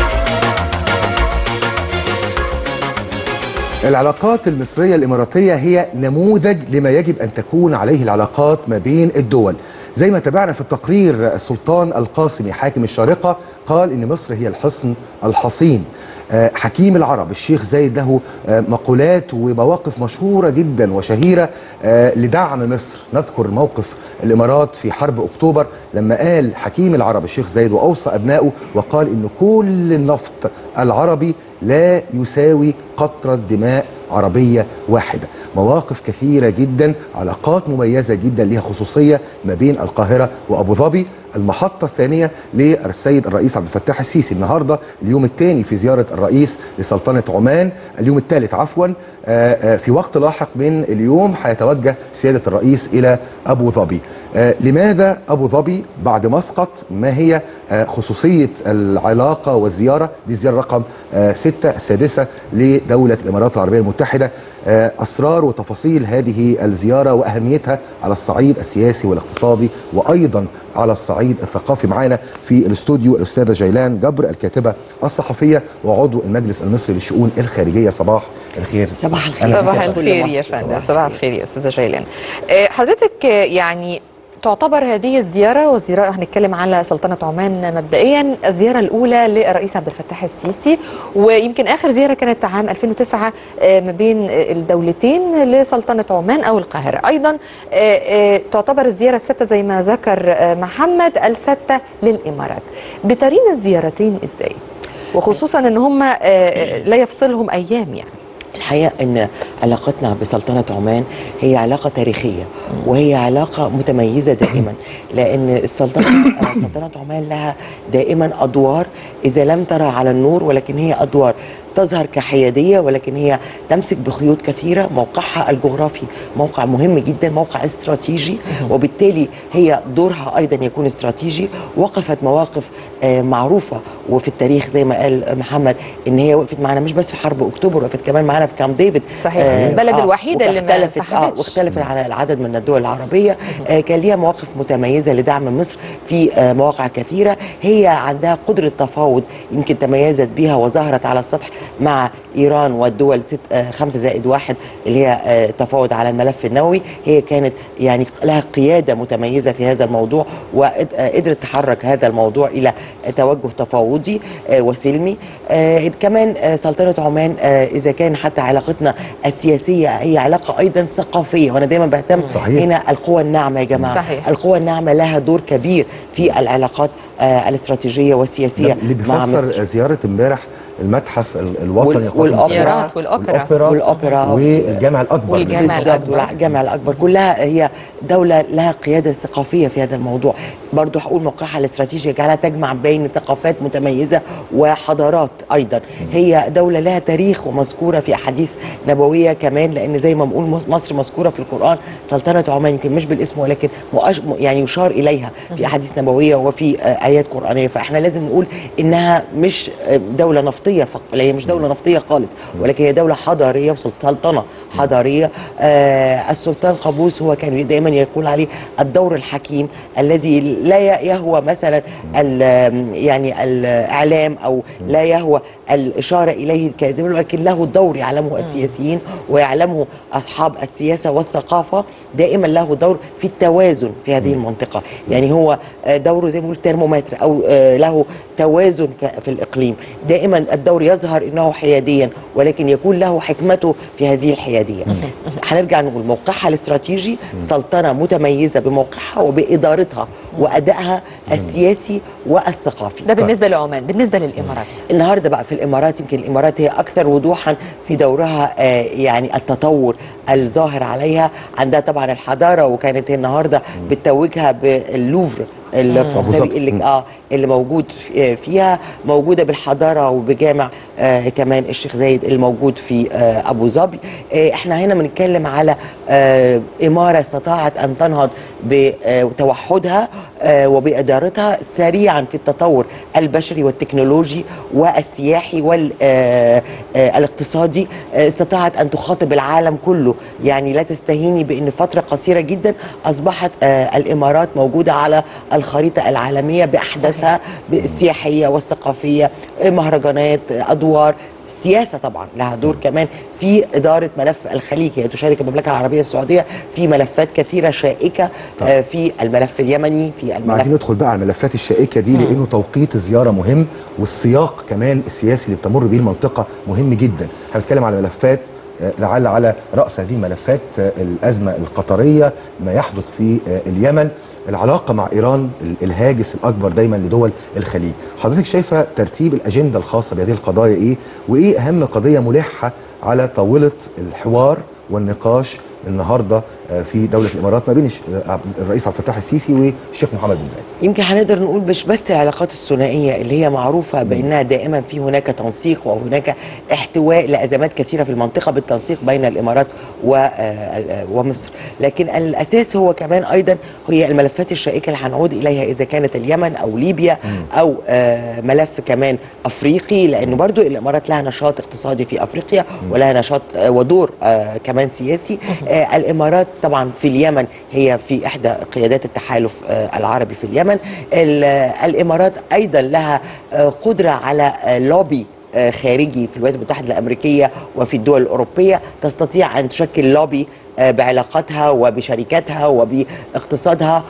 العلاقات المصرية الإماراتية هي نموذج لما يجب أن تكون عليه العلاقات ما بين الدول زي ما تابعنا في التقرير السلطان القاسمي حاكم الشارقة قال إن مصر هي الحصن الحصين آه، حكيم العرب الشيخ زايد له آه، مقولات ومواقف مشهورة جدا وشهيرة آه، لدعم مصر نذكر موقف الإمارات في حرب أكتوبر لما قال حكيم العرب الشيخ زايد وأوصى أبنائه وقال إن كل النفط العربي لا يساوي قطرة دماء عربية واحدة مواقف كثيرة جدا علاقات مميزة جدا لها خصوصية ما بين القاهرة وأبو ظبي المحطة الثانية للسيد الرئيس عبد الفتاح السيسي النهاردة اليوم الثاني في زيارة الرئيس لسلطنة عمان اليوم الثالث عفوا آه، آه، في وقت لاحق من اليوم هيتوجه سيادة الرئيس إلى أبو ظبي آه، لماذا أبو ظبي بعد مسقط ما هي آه، خصوصية العلاقة والزيارة دي الزيارة رقم آه، ستة السادسة لدولة الإمارات العربية المتحدة آه، أسرار وتفاصيل هذه الزيارة وأهميتها على الصعيد السياسي والاقتصادي وأيضا على الصعيد الثقافي معانا في الاستوديو الأستاذة جيلان جبر الكاتبة الصحفية وعضو المجلس المصري للشؤون الخارجية صباح الخير صباح الخير. صباح الخير يا فندم صباح الخير يا استاذه جيلان آه، حضرتك آه، يعني تعتبر هذه الزيارة والزيارة هنتكلم على سلطنة عمان مبدئيا الزيارة الأولى للرئيس عبد الفتاح السيسي ويمكن آخر زيارة كانت عام 2009 آه، ما بين آه، الدولتين لسلطنة عمان أو القاهرة أيضا آه، آه، تعتبر الزيارة الستة زي ما ذكر آه، محمد الستة للإمارات بترين الزيارتين إزاي؟ وخصوصا ان هم آه، آه، لا يفصلهم ايام يعني الحقيقه ان علاقتنا بسلطنه عمان هي علاقه تاريخيه وهي علاقه متميزه دائما لان السلطنه آه، سلطنه عمان لها دائما ادوار اذا لم ترى على النور ولكن هي ادوار تظهر كحياديه ولكن هي تمسك بخيوط كثيره موقعها الجغرافي موقع مهم جدا موقع استراتيجي وبالتالي هي دورها ايضا يكون استراتيجي وقفت مواقف آه، معروفه وفي التاريخ زي ما قال محمد ان هي وقفت معنا مش بس في حرب اكتوبر وقفت كمان معنا في كامب ديفيد صحيح. البلد الوحيدة اللي ما واختلفت اه انسحبتش. واختلفت على العدد من الدول العربيه آه كان ليها مواقف متميزه لدعم مصر في آه مواقع كثيره هي عندها قدره تفاوض يمكن تميزت بها وظهرت على السطح مع ايران والدول ست آه خمسة زائد واحد اللي هي آه تفاوض على الملف النووي هي كانت يعني لها قياده متميزه في هذا الموضوع وقدرت تحرك هذا الموضوع الى توجه تفاوضي آه وسلمي آه كمان آه سلطنه عمان آه اذا كان حتى علاقتنا السياسيه هي علاقه ايضا ثقافيه وانا دايما بهتم صحيح. هنا القوى الناعمه يا جماعه صحيح. القوى الناعمه لها دور كبير في العلاقات آه الاستراتيجية والسياسيه اللي مع مصر بيفسر زيارة امبارح المتحف ال- الوطني وال- القومي والأوبرا. الزيارات والأوبرا. والأوبرا والأوبرا. والجامع الأكبر والجامع بالظبط. الأكبر. بالظبط والجامع الاكبر كلها هي دوله لها قياده ثقافيه في هذا الموضوع برضو هقول موقعها الاستراتيجي يجعلها تجمع بين ثقافات متميزه وحضارات ايضا هي دوله لها تاريخ ومذكوره في احاديث نبويه كمان لان زي ما بنقول مص- مصر مذكوره في القران سلطنه عمان يمكن مش بالاسم ولكن مؤش... يعني يشار اليها في احاديث نبويه وفي آه، ايات قرانيه فاحنا لازم نقول انها مش آه، دوله نفطيه فق... لا هي مش دوله نفطيه خالص ولكن هي دوله حضاريه وسلطنه حضاريه آه السلطان قابوس هو كان دايما يقول عليه الدور الحكيم الذي لا ي- يهوى مثلا ال- يعني الاعلام او لا يهوى الاشاره اليه الكاذب ولكن له دور يعلمه السياسيين ويعلمه اصحاب السياسه والثقافه دائما له دور في التوازن في هذه المنطقه يعني هو آه، دوره زي ما بنقول ترمومتر او آه، له توازن في- في الاقليم دائما الدور يظهر انه حياديا ولكن يكون له حكمته في هذه الحياديه هنرجع نقول موقعها الاستراتيجي سلطنه متميزه بموقعها وبادارتها وادائها السياسي والثقافي ده بالنسبه لعمان بالنسبه للامارات النهارده بقى في الامارات يمكن الامارات هي اكثر وضوحا في دورها آه، يعني التطور الظاهر عليها عندها طبعا الحضاره وكانت هي النهارده بتتوجها باللوفر الفرنساوي بالظبط. اللي اه اللي موجود في- فيها موجوده بالحضاره وبجامع آه كمان الشيخ زايد الموجود في آه ابو ظبي آه احنا هنا بنتكلم على آه اماره استطاعت ان تنهض بتوحدها آه وبادارتها سريعا في التطور البشري والتكنولوجي والسياحي والاقتصادي استطاعت ان تخاطب العالم كله يعني لا تستهيني بان فتره قصيره جدا اصبحت آه الامارات موجوده على الخريطه العالميه باحداثها السياحيه والثقافيه آه، مهرجانات آه، ادوار السياسه طبعا لها دور كمان في اداره ملف الخليج هي تشارك المملكه العربيه السعوديه في ملفات كثيره شائكه آه، في الملف اليمني في ما الملف عايزين ندخل بقى على الملفات الشائكه دي لانه توقيت الزياره مهم والسياق كمان السياسي اللي بتمر بيه المنطقه مهم جدا احنا بنتكلم على ملفات آه، لعل على راس هذه الملفات آه، الازمه القطريه ما يحدث في آه، اليمن العلاقه مع ايران ال- الهاجس الاكبر دايما لدول الخليج حضرتك شايفه ترتيب الاجنده الخاصه بهذه القضايا ايه وايه اهم قضيه ملحه على طاوله الحوار والنقاش النهارده آه، في دوله الامارات ما بين الش- آه، الرئيس عبد الفتاح السيسي والشيخ محمد بن زايد يمكن هنقدر نقول مش بس العلاقات الثنائيه اللي هي معروفه بانها دائما في هناك تنسيق وهناك احتواء لازمات كثيره في المنطقه بالتنسيق بين الامارات و- آه، ومصر، لكن الاساس هو كمان ايضا هي الملفات الشائكه اللي هنعود اليها اذا كانت اليمن او ليبيا او آه، ملف كمان افريقي لانه برضو الامارات لها نشاط اقتصادي في افريقيا ولها نشاط آه، ودور آه، كمان سياسي آه، الامارات طبعا في اليمن هي في احدى قيادات التحالف آه، العربي في اليمن ال- آه، الامارات ايضا لها آه، قدره على آه، لوبي آه، خارجي في الولايات المتحده الامريكيه وفي الدول الاوروبيه تستطيع ان تشكل لوبي آه، بعلاقاتها وبشركاتها وباقتصادها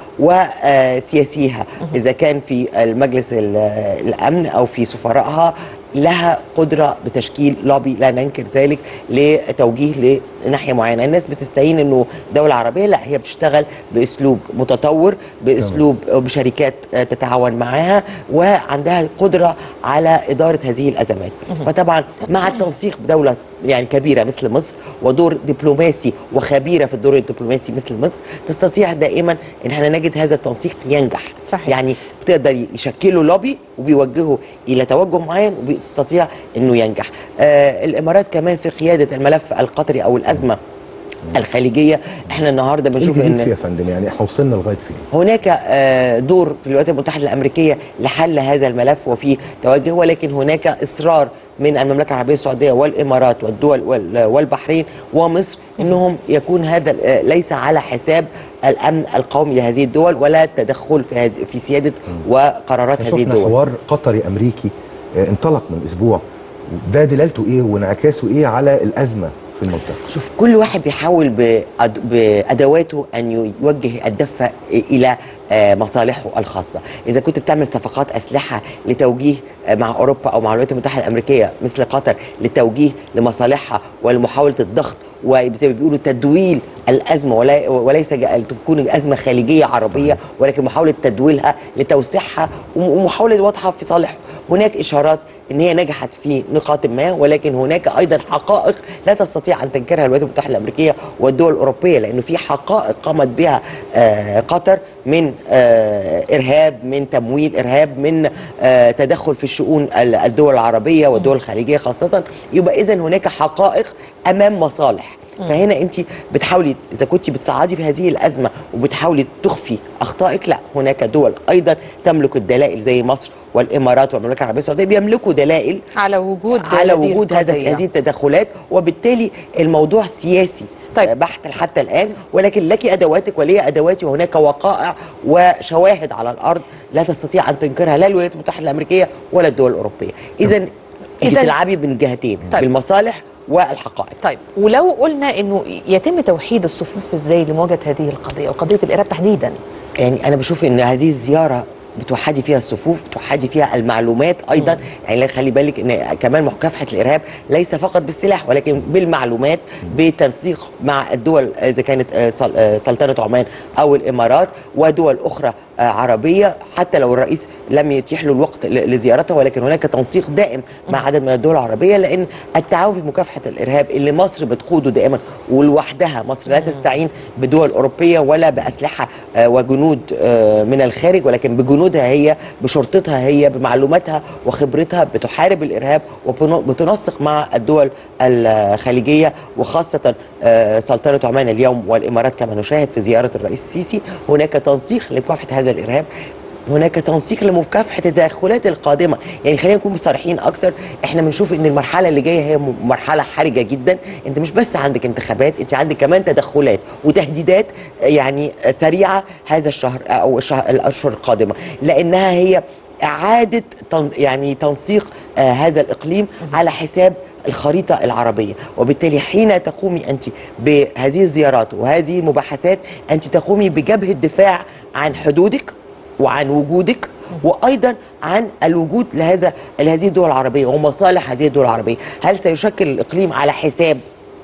وسياسيها اذا كان في المجلس ال- الامن او في سفرائها لها قدره بتشكيل لوبي لا ننكر ذلك لتوجيه لناحيه معينه الناس بتستهين انه دوله عربيه لا هي بتشتغل باسلوب متطور باسلوب بشركات آه، تتعاون معاها وعندها قدره على اداره هذه الازمات فطبعا مع التنسيق بدوله يعني كبيره مثل مصر ودور دبلوماسي وخبيره في الدور الدبلوماسي مثل مصر تستطيع دائما ان احنا نجد هذا التنسيق ينجح صحيح. يعني بتقدر يشكلوا لوبي وبيوجهوا الى توجه معين وبيستطيع انه ينجح آه الامارات كمان في قياده الملف القطري او الازمه الخليجيه احنا النهارده ايه بنشوف الجديد فيه ان يا فندم يعني احنا وصلنا لغايه فين هناك آه، دور في الولايات المتحده الامريكيه لحل هذا الملف وفي توجه ولكن هناك اصرار من المملكه العربيه السعوديه والامارات والدول وال- والبحرين ومصر انهم يكون هذا آه، ليس على حساب الامن القومي لهذه الدول ولا التدخل في هذه في سياده وقرارات هذه شفنا الدول حوار قطري امريكي آه، انطلق من اسبوع ده دلالته ايه وانعكاسه ايه على الازمه في المنطقه شوف كل واحد بيحاول بأد- بادواته ان يوجه الدفه الى آه، مصالحه الخاصه اذا كنت بتعمل صفقات اسلحه لتوجيه آه، مع اوروبا او مع الولايات المتحده الامريكيه مثل قطر للتوجيه لمصالحها ولمحاوله الضغط وزي ما بيقولوا تدويل الازمه ولا وليس جا- تكون ازمه خليجيه عربيه ولكن محاوله تدويلها لتوسيعها وم- ومحاوله وضعها في صالح هناك اشارات ان هي نجحت في نقاط ما ولكن هناك ايضا حقائق لا تستطيع ان تنكرها الولايات المتحده الامريكيه والدول الاوروبيه لانه في حقائق قامت بها آه، قطر من آه، ارهاب من تمويل ارهاب من آه، تدخل في الشؤون ال- الدول العربيه والدول الخليجيه خاصه يبقى اذا هناك حقائق امام مصالح فهنا انت بتحاولي اذا كنت بتصعدي في هذه الازمه وبتحاولي تخفي اخطائك لا هناك دول ايضا تملك الدلائل زي مصر والامارات والمملكه العربيه السعوديه بيملكوا دلائل على وجود على هذه وجود هذا القضية. هذه التدخلات وبالتالي الموضوع سياسي طيب. بحت حتى الان ولكن لك ادواتك ولي ادواتي وهناك وقائع وشواهد على الارض لا تستطيع ان تنكرها لا الولايات المتحده الامريكيه ولا الدول الاوروبيه اذا انت إذن- بتلعبي من جهتين طيب. بالمصالح والحقائق طيب ولو قلنا انه يتم توحيد الصفوف ازاي لمواجهه هذه القضيه وقضيه الارهاب تحديدا يعني انا بشوف ان هذه الزياره بتوحدي فيها الصفوف بتوحدي فيها المعلومات ايضا يعني لا خلي بالك ان كمان مكافحه الارهاب ليس فقط بالسلاح ولكن بالمعلومات بالتنسيق مع الدول اذا كانت آه، سل- آه، سلطنه عمان او الامارات ودول اخرى آه، عربيه حتى لو الرئيس لم يتيح له الوقت ل- لزيارتها ولكن هناك تنسيق دائم مع عدد من الدول العربيه لان التعاون في مكافحه الارهاب اللي مصر بتقوده دائما ولوحدها مصر لا تستعين بدول اوروبيه ولا باسلحه آه، وجنود آه، من الخارج ولكن بجنودها هي بشرطتها هي بمعلوماتها وخبرتها بتحارب الارهاب وبتنسق مع الدول الخليجيه وخاصه آه، سلطنه عمان اليوم والامارات كما نشاهد في زياره الرئيس السيسي هناك تنسيق لمكافحه هذا الارهاب هناك تنسيق لمكافحه التدخلات القادمه يعني خلينا نكون صريحين اكتر احنا بنشوف ان المرحله اللي جايه هي م- مرحله حرجه جدا انت مش بس عندك انتخابات انت عندك كمان تدخلات وتهديدات يعني سريعه هذا الشهر او الشهر الاشهر القادمه لانها هي اعاده تن يعني تنسيق آه هذا الاقليم على حساب الخريطة العربية وبالتالي حين تقومي أنت بهذه الزيارات وهذه المباحثات أنت تقومي بجبهة دفاع عن حدودك وعن وجودك وايضا عن الوجود لهذا لهذه الدول العربيه ومصالح هذه الدول العربيه، هل سيشكل الاقليم على حساب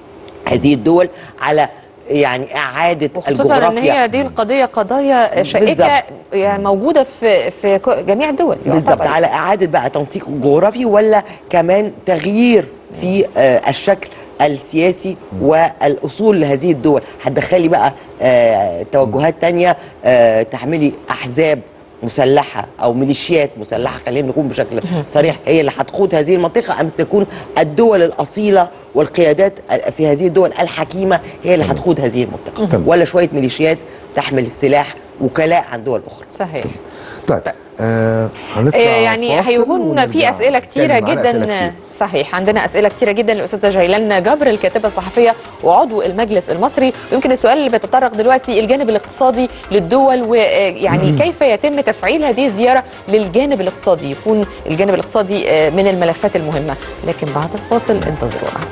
هذه الدول على يعني اعاده خصوصا ان هي دي القضيه قضايا شائكه بالظبط. يعني موجوده في في ك- جميع الدول بالظبط يعتبر. على اعاده بقى تنسيق جغرافي ولا كمان تغيير في آه، الشكل السياسي والاصول لهذه الدول هتدخلي بقى آه، توجهات تانية آه، تحملي احزاب مسلحه او ميليشيات مسلحه خلينا نكون بشكل صريح هي اللي هتقود هذه المنطقه ام تكون الدول الاصيله والقيادات في هذه الدول الحكيمه هي اللي هتقود هذه المنطقه تمام. ولا شويه ميليشيات تحمل السلاح وكلاء عن دول اخرى صحيح طيب آه هنطلع آه، يعني فاصل هيكون في ونرجع اسئله كتيره نتكلم على أسئلة جدا كتير. صحيح عندنا اسئله كتيره جدا للاستاذه جيلان جبر الكاتبه الصحفيه وعضو المجلس المصري يمكن السؤال اللي بيتطرق دلوقتي الجانب الاقتصادي للدول ويعني مم. كيف يتم تفعيل هذه الزياره للجانب الاقتصادي يكون الجانب الاقتصادي آه، من الملفات المهمه لكن بعد الفاصل انتظرونا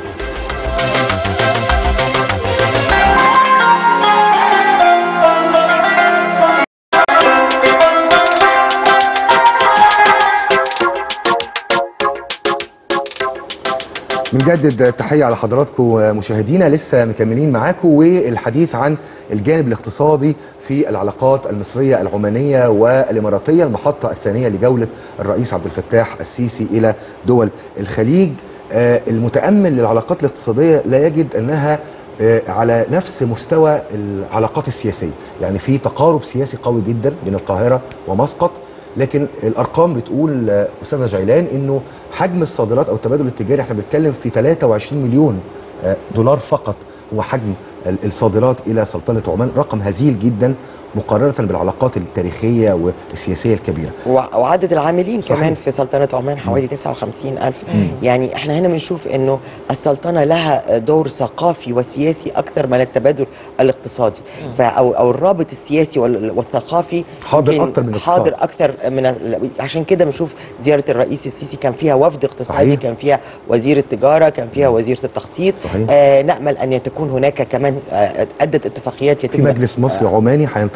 بنجدد التحية على حضراتكم مشاهدينا لسه مكملين معاكم والحديث عن الجانب الاقتصادي في العلاقات المصرية العمانية والإماراتية المحطة الثانية لجولة الرئيس عبد الفتاح السيسي إلى دول الخليج آه، المتأمل للعلاقات الاقتصادية لا يجد أنها آه، على نفس مستوى العلاقات السياسية يعني في تقارب سياسي قوي جدا بين القاهرة ومسقط لكن الارقام بتقول آه، استاذنا جيلان انه حجم الصادرات او التبادل التجاري احنا بنتكلم في 23 مليون آه، دولار فقط هو حجم ال- الصادرات الى سلطنه عمان رقم هزيل جدا مقارنه بالعلاقات التاريخيه والسياسيه الكبيره وع- وعدد العاملين صحيح. كمان في سلطنة عمان حوالي 59 ألف يعني احنا هنا بنشوف انه السلطنة لها دور ثقافي وسياسي أكثر من التبادل الاقتصادي فا- أو, أو الرابط السياسي وال- والثقافي حاضر يمكن أكتر من الاقتصاد. حاضر أكثر من ال- عشان كده بنشوف زيارة الرئيس السيسي كان فيها وفد اقتصادي صحيح. كان فيها وزير التجارة كان فيها وزيرة التخطيط صحيح. آه نأمل أن تكون هناك كمان آه أدت اتفاقيات يتم في مجلس مصري عماني هينطلق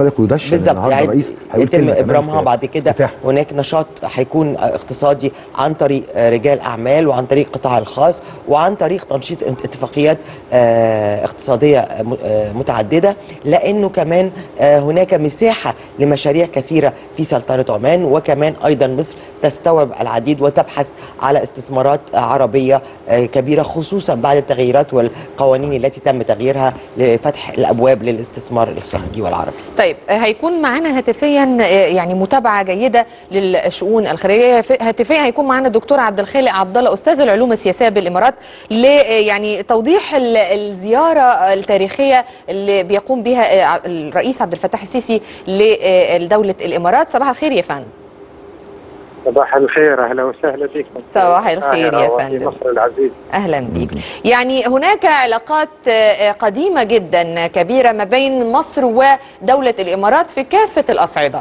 ينطلق ويدشن بالظبط النهارده يعني الرئيس هيقول يتم كلمة كمان ابرامها في- بعد كده هناك نشاط هيكون اقتصادي عن طريق آه، رجال اعمال وعن طريق القطاع الخاص وعن طريق تنشيط اتفاقيات آه، اقتصاديه آه، م- آه، متعدده لانه كمان آه، هناك مساحه لمشاريع كثيره في سلطنه عمان وكمان ايضا مصر تستوعب العديد وتبحث على استثمارات آه، عربيه آه، كبيره خصوصا بعد التغييرات والقوانين التي تم تغييرها لفتح الابواب للاستثمار الخارجي والعربي طيب آه، هيكون معانا هاتفيا آه، يعني متابعه جيده للشؤون الخارجيه ف- هاتفيا هيكون معانا الدكتور عبد الخالق عبد الله استاذ العلوم السياسيه بالامارات ل آه، يعني توضيح ال- الزياره التاريخيه اللي بيقوم بها آه، ع- الرئيس عبد الفتاح السيسي لدوله الامارات صباح الخير يا فندم صباح الخير اهلا وسهلا بكم صباح الخير يا وفي فندم. مصر العزيز اهلا بيك يعني هناك علاقات آه، قديمه جدا كبيره ما بين مصر ودوله الامارات في كافه الاصعده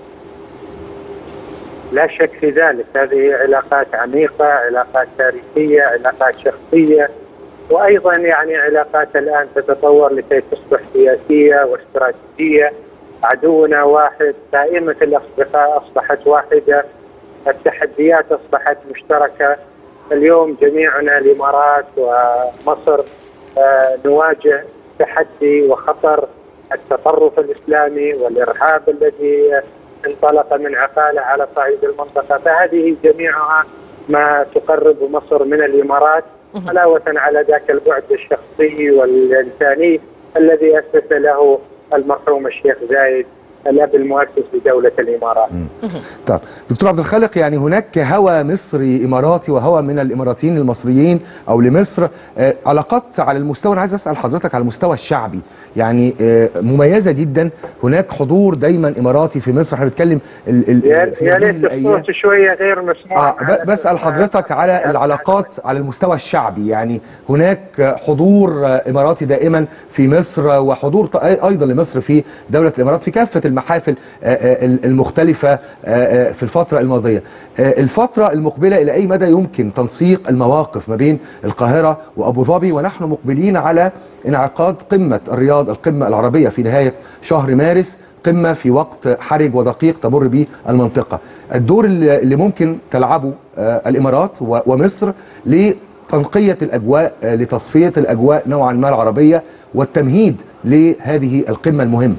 لا شك في ذلك هذه علاقات عميقه علاقات تاريخيه علاقات شخصيه وايضا يعني علاقات الان تتطور لكي تصبح سياسيه واستراتيجيه عدونا واحد قائمه الاصدقاء اصبحت واحده التحديات اصبحت مشتركه اليوم جميعنا الامارات ومصر آه، نواجه تحدي وخطر التطرف الاسلامي والارهاب الذي انطلق من عقاله على صعيد المنطقه فهذه جميعها ما تقرب مصر من الامارات علاوه على ذاك البعد الشخصي والانساني الذي اسس له المرحوم الشيخ زايد الاب المؤسس لدوله الامارات. طب دكتور عبد الخالق يعني هناك هوى مصري اماراتي وهوى من الاماراتيين المصريين او لمصر آه، علاقات على المستوى انا عايز اسال حضرتك على المستوى الشعبي يعني آه، مميزه جدا هناك حضور دايما اماراتي في مصر احنا بنتكلم ال- ال- يا في يا هذه ليت الأيام. الصوت شويه غير مسموع آه ب- بسأل حضرتك على العلاقات على المستوى الشعبي يعني هناك حضور آه، إماراتي دائما في مصر وحضور ط- أيضا لمصر في دولة الإمارات في كافة المحافل آه، آه، المختلفة آه، آه، في الفترة الماضية آه، الفترة المقبلة إلى أي مدى يمكن تنسيق المواقف ما بين القاهرة وأبو ظبي ونحن مقبلين على انعقاد قمة الرياض القمة العربية في نهاية شهر مارس قمة في وقت حرج ودقيق تمر به المنطقة الدور اللي اللي ممكن تلعبه آه، الإمارات و- ومصر لتنقية الأجواء آه، لتصفية الأجواء نوعا ما العربية والتمهيد لهذه القمة المهمة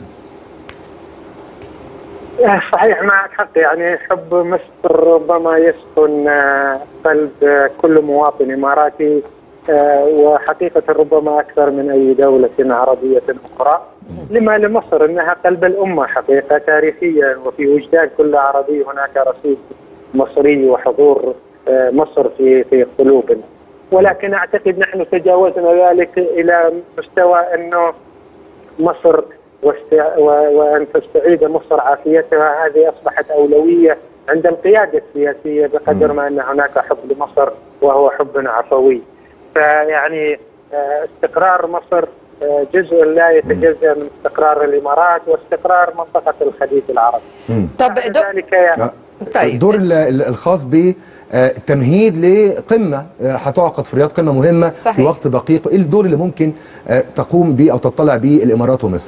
آه، صحيح معك حق يعني حب مصر ربما يسكن آه، قلب آه، كل مواطن اماراتي آه، وحقيقه ربما اكثر من اي دوله عربيه اخرى لما لمصر انها قلب الامه حقيقه تاريخيا وفي وجدان كل عربي هناك رصيد مصري وحضور آه، مصر في في قلوبنا ولكن اعتقد نحن تجاوزنا ذلك الى مستوى انه مصر واست... و... وان تستعيد مصر عافيتها هذه اصبحت اولويه عند القياده السياسيه بقدر ما ان هناك حب لمصر وهو حب عفوي. فيعني آه، استقرار مصر آه، جزء لا يتجزا من استقرار الامارات واستقرار منطقه الخليج العربي. طب ذلك يعني الدور ال- ال- الخاص بالتمهيد لقمة آه، هتعقد في الرياض قمة مهمة في صحيح. وقت دقيق ايه الدور اللي ممكن آه، تقوم به او تطلع به الامارات ومصر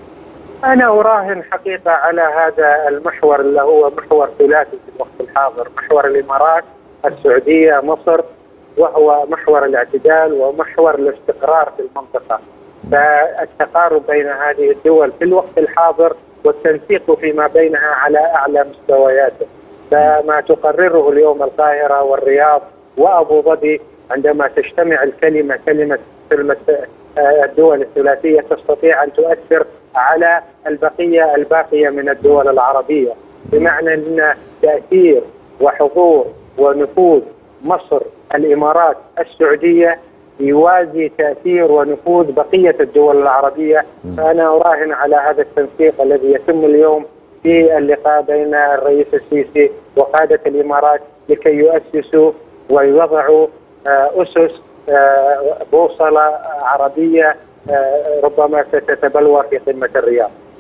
أنا أراهن حقيقة على هذا المحور اللي هو محور ثلاثي في الوقت الحاضر محور الإمارات السعودية مصر وهو محور الاعتدال ومحور الاستقرار في المنطقة فالتقارب بين هذه الدول في الوقت الحاضر والتنسيق فيما بينها على أعلى مستوياته فما تقرره اليوم القاهرة والرياض وأبو ظبي عندما تجتمع الكلمة كلمة كلمة آه، الدول الثلاثية تستطيع أن تؤثر على البقية الباقية من الدول العربية بمعنى أن تأثير وحضور ونفوذ مصر الإمارات السعودية يوازي تأثير ونفوذ بقية الدول العربية فأنا أراهن على هذا التنسيق الذي يتم اليوم في اللقاء بين الرئيس السيسي وقادة الإمارات لكي يؤسسوا ويوضعوا آه، أسس آه، بوصلة عربية آه، ربما ستتبلور في قمة الرياض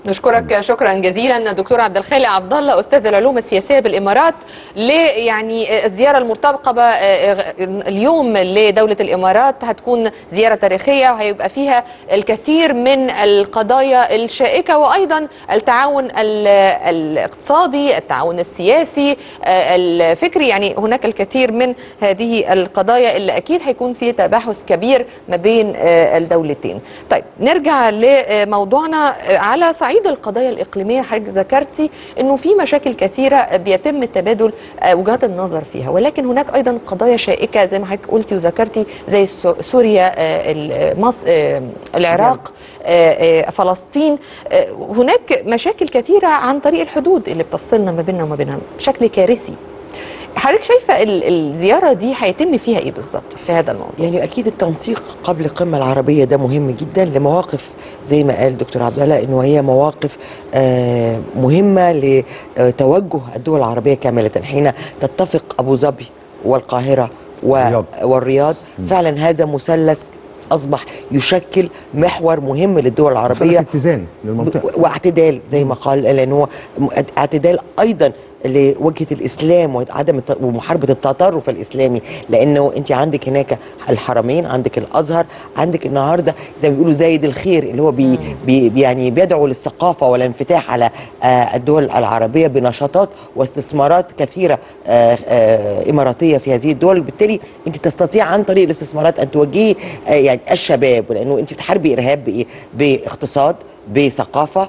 نشكرك شكرا جزيلا دكتور عبد الخالق عبد الله استاذ العلوم السياسيه بالامارات ل يعني الزياره المرتقبه اليوم لدوله الامارات هتكون زياره تاريخيه وهيبقى فيها الكثير من القضايا الشائكه وايضا التعاون ال- الاقتصادي التعاون السياسي آه، الفكري يعني هناك الكثير من هذه القضايا اللي اكيد هيكون في تباحث كبير ما بين آه، الدولتين طيب نرجع لموضوعنا آه، على صعيد القضايا الاقليميه حضرتك ذكرتي انه في مشاكل كثيره بيتم تبادل آه، وجهات النظر فيها ولكن هناك ايضا قضايا شائكه زي ما حضرتك قلتي وذكرتي زي السو- سوريا آه، ال- مصر آه، العراق آه، آه، فلسطين آه، هناك مشاكل كثيره عن طريق الحدود اللي بتفصلنا ما بيننا وما بينها بشكل كارثي حضرتك شايفه ال- الزياره دي هيتم فيها ايه بالظبط في هذا الموضوع يعني اكيد التنسيق قبل القمه العربيه ده مهم جدا لمواقف زي ما قال دكتور عبد الله انه هي مواقف آه، مهمه لتوجه الدول العربيه كامله حين تتفق ابو ظبي والقاهره و- والرياض فعلا هذا مثلث اصبح يشكل محور مهم للدول مثلث العربيه اتزان للمنطقه واعتدال زي ما قال لان هو م- اعتدال ايضا لوجهه الاسلام وعدم الت- ومحاربه التطرف الاسلامي لانه انت عندك هناك الحرمين عندك الازهر عندك النهارده زي ما بيقولوا زايد الخير اللي هو بي بي يعني بيدعو للثقافه والانفتاح على آه، الدول العربيه بنشاطات واستثمارات كثيره آه، آه، اماراتيه في هذه الدول بالتالي انت تستطيع عن طريق الاستثمارات ان توجهي آه، يعني الشباب لانه انت بتحاربي ارهاب بايه؟ باقتصاد بثقافه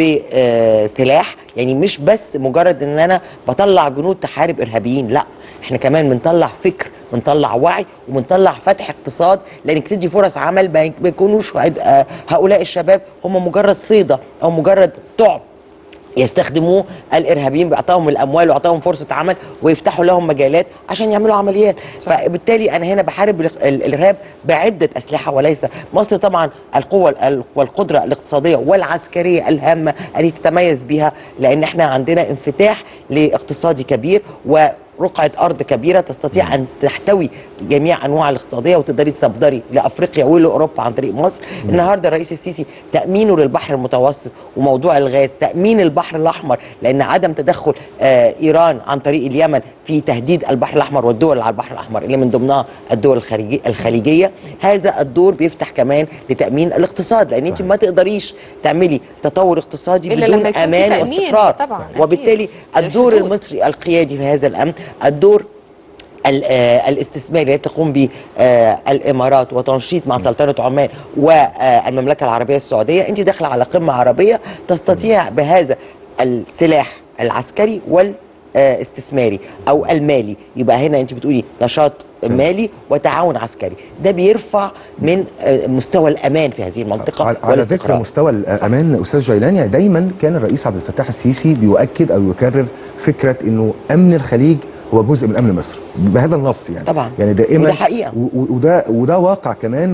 بسلاح يعني مش بس مجرد ان انا بطلع جنود تحارب ارهابيين لا احنا كمان بنطلع فكر بنطلع وعي وبنطلع فتح اقتصاد لانك تدي فرص عمل ما ما يكونوش هاد- آه، هؤلاء الشباب هم مجرد صيده او مجرد طعم يستخدموه الارهابيين بيعطاهم الاموال ويعطاهم فرصه عمل ويفتحوا لهم مجالات عشان يعملوا عمليات فبالتالي انا هنا بحارب الاخ- ال- الارهاب بعده اسلحه وليس مصر طبعا القوه ال- والقدره الاقتصاديه والعسكريه الهامه التي تتميز بها لان احنا عندنا انفتاح لاقتصادي كبير و رقعة أرض كبيرة تستطيع أن تحتوي جميع أنواع الاقتصادية وتقدري تصدري لأفريقيا ولأوروبا عن طريق مصر النهاردة الرئيس السيسي تأمينه للبحر المتوسط وموضوع الغاز تأمين البحر الأحمر لأن عدم تدخل آه إيران عن طريق اليمن في تهديد البحر الأحمر والدول على البحر الأحمر اللي من ضمنها الدول الخليجي- الخليجية هذا الدور بيفتح كمان لتأمين الاقتصاد لأن أنت ما تقدريش تعملي تطور اقتصادي إلا بدون لما يكون في أمان تأمين واستقرار طبعاً، أكيد. وبالتالي الدور للحدود. المصري القيادي في هذا الامر الدور ال- آه، الاستثماري التي تقوم به آه، الامارات وتنشيط مع سلطنه عمان والمملكه العربيه السعوديه انت داخله على قمه عربيه تستطيع بهذا السلاح العسكري والاستثماري او المالي يبقى هنا انت بتقولي نشاط مالي وتعاون عسكري ده بيرفع من آه، مستوى الامان في هذه المنطقه على ذكر والاستقرار مستوى الامان استاذ جيلاني يعني دايما كان الرئيس عبد الفتاح السيسي بيؤكد او يكرر فكره انه امن الخليج هو جزء من امن مصر بهذا النص يعني طبعا. يعني دائما وده حقيقة. و- و- وده وده واقع كمان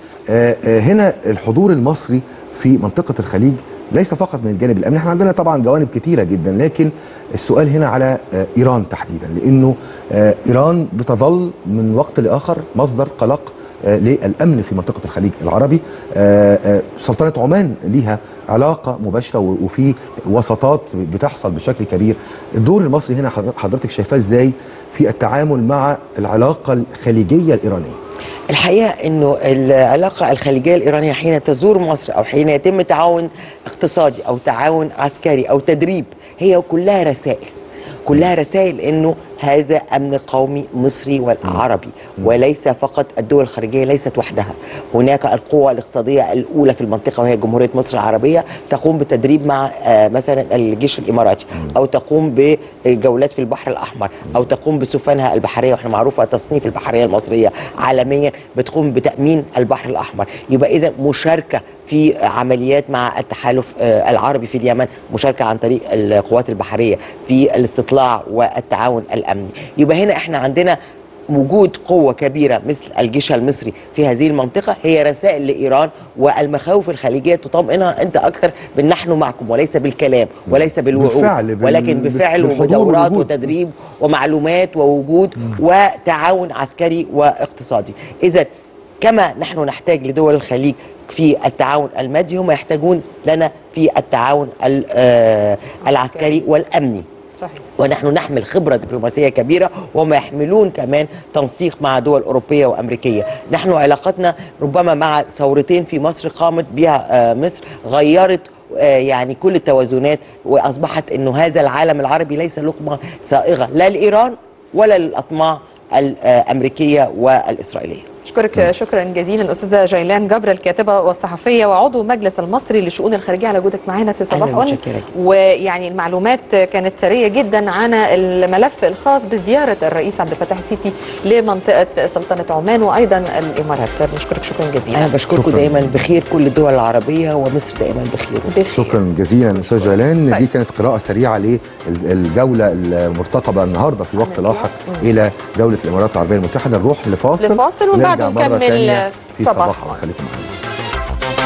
وهنا الحضور المصري في منطقه الخليج ليس فقط من الجانب الامني احنا عندنا طبعا جوانب كتيره جدا لكن السؤال هنا على آه، ايران تحديدا لانه آه، ايران بتظل من وقت لاخر مصدر قلق آه، للامن في منطقه الخليج العربي آه، آه، سلطنه عمان ليها علاقه مباشره و- وفي وساطات بتحصل بشكل كبير الدور المصري هنا حضر- حضرتك شايفاه ازاي في التعامل مع العلاقه الخليجيه الايرانيه الحقيقه انه العلاقه الخليجيه الايرانيه حين تزور مصر او حين يتم تعاون اقتصادي او تعاون عسكري او تدريب هي كلها رسائل كلها رسائل انه هذا امن قومي مصري والعربي وليس فقط الدول الخارجيه ليست وحدها هناك القوى الاقتصاديه الاولى في المنطقه وهي جمهوريه مصر العربيه تقوم بالتدريب مع آه، مثلا الجيش الاماراتي او تقوم بجولات في البحر الاحمر او تقوم بسفنها البحريه واحنا معروفه تصنيف البحريه المصريه عالميا بتقوم بتامين البحر الاحمر يبقى اذا مشاركه في عمليات مع التحالف آه، العربي في اليمن مشاركه عن طريق القوات البحريه في الاستطلاع والتعاون الامني يبقى هنا احنا عندنا وجود قوة كبيرة مثل الجيش المصري في هذه المنطقة هي رسائل لإيران والمخاوف الخليجية تطمئنها أنت أكثر بال نحن معكم وليس بالكلام وليس بالوعود بالفعل، بال- ولكن بفعل بالحضور وبدورات والوجود. وتدريب ومعلومات ووجود وتعاون عسكري واقتصادي إذا كما نحن نحتاج لدول الخليج في التعاون المادي هم يحتاجون لنا في التعاون ال- آه، العسكري والامني صحيح ونحن نحمل خبرة دبلوماسية كبيرة وهم يحملون كمان تنسيق مع دول أوروبية وأمريكية نحن علاقتنا ربما مع ثورتين في مصر قامت بها آه، مصر غيرت آه، يعني كل التوازنات وأصبحت أنه هذا العالم العربي ليس لقمة سائغة لا لإيران ولا للأطماع الأمريكية والإسرائيلية أشكرك شكرا جزيلا أستاذة جيلان جبر الكاتبة والصحفية وعضو مجلس المصري للشؤون الخارجية على وجودك معنا في صباح أهلاً، أون متشكرة جداً. ويعني المعلومات كانت ثرية جدا عن الملف الخاص بزيارة الرئيس عبد الفتاح السيسي لمنطقة سلطنة عمان وأيضا الإمارات بنشكرك شكرا جزيلا أنا بشكركم دايما بخير كل الدول العربية ومصر دائما بخير شكرا جزيلا استاذ جيلان دي كانت قراءه سريعه للجوله المرتقبه النهارده في وقت لاحق الى دوله الامارات العربيه المتحده نروح لفاصل لفاصل وبعده ونرجع مرة نكمل تانية في صباح. صباح خليكم معانا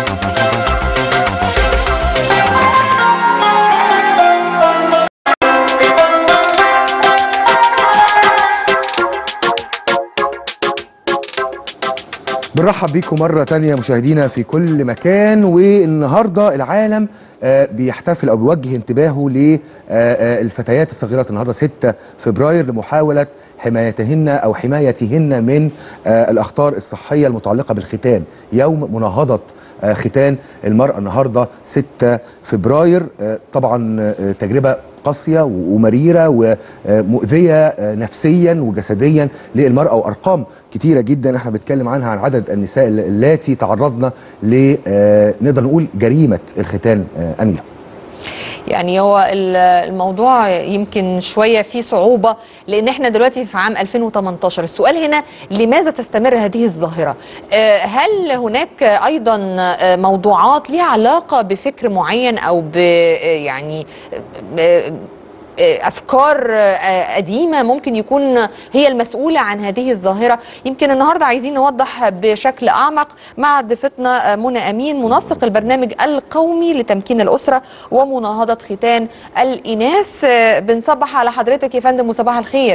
بنرحب بيكم مرة تانية مشاهدينا في كل مكان والنهاردة العالم آه، بيحتفل أو بيوجه انتباهه للفتيات الصغيرات النهاردة 6 فبراير لمحاولة حمايتهن أو حمايتهن من آه، الأخطار الصحية المتعلقة بالختان يوم مناهضة آه، ختان المرأة النهاردة 6 فبراير آه، طبعا آه، تجربة قاسية ومريرة ومؤذية آه، نفسيا وجسديا للمرأة وأرقام كتيرة جدا احنا بنتكلم عنها عن عدد النساء اللاتي تعرضن ل آه، نقدر نقول جريمة الختان آه، أميرة يعني هو ال- الموضوع يمكن شوية فيه صعوبة لأن احنا دلوقتي في عام 2018 السؤال هنا لماذا تستمر هذه الظاهرة آه، هل هناك أيضا آه، موضوعات لها علاقة بفكر معين أو ب آه، يعني آه، آه، افكار آه، قديمه ممكن يكون هي المسؤوله عن هذه الظاهره يمكن النهارده عايزين نوضح بشكل اعمق مع ضيفتنا آه، منى امين منسق البرنامج القومي لتمكين الاسره ومناهضه ختان الاناث آه، بنصبح على حضرتك يا فندم وصباح الخير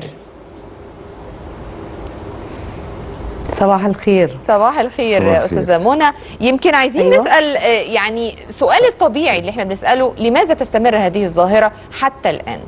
صباح الخير صباح الخير صباح الخير. استاذه منى يمكن عايزين أيوة. أيوة. نسال آه، يعني سؤال الطبيعي اللي احنا بنساله لماذا تستمر هذه الظاهره حتى الان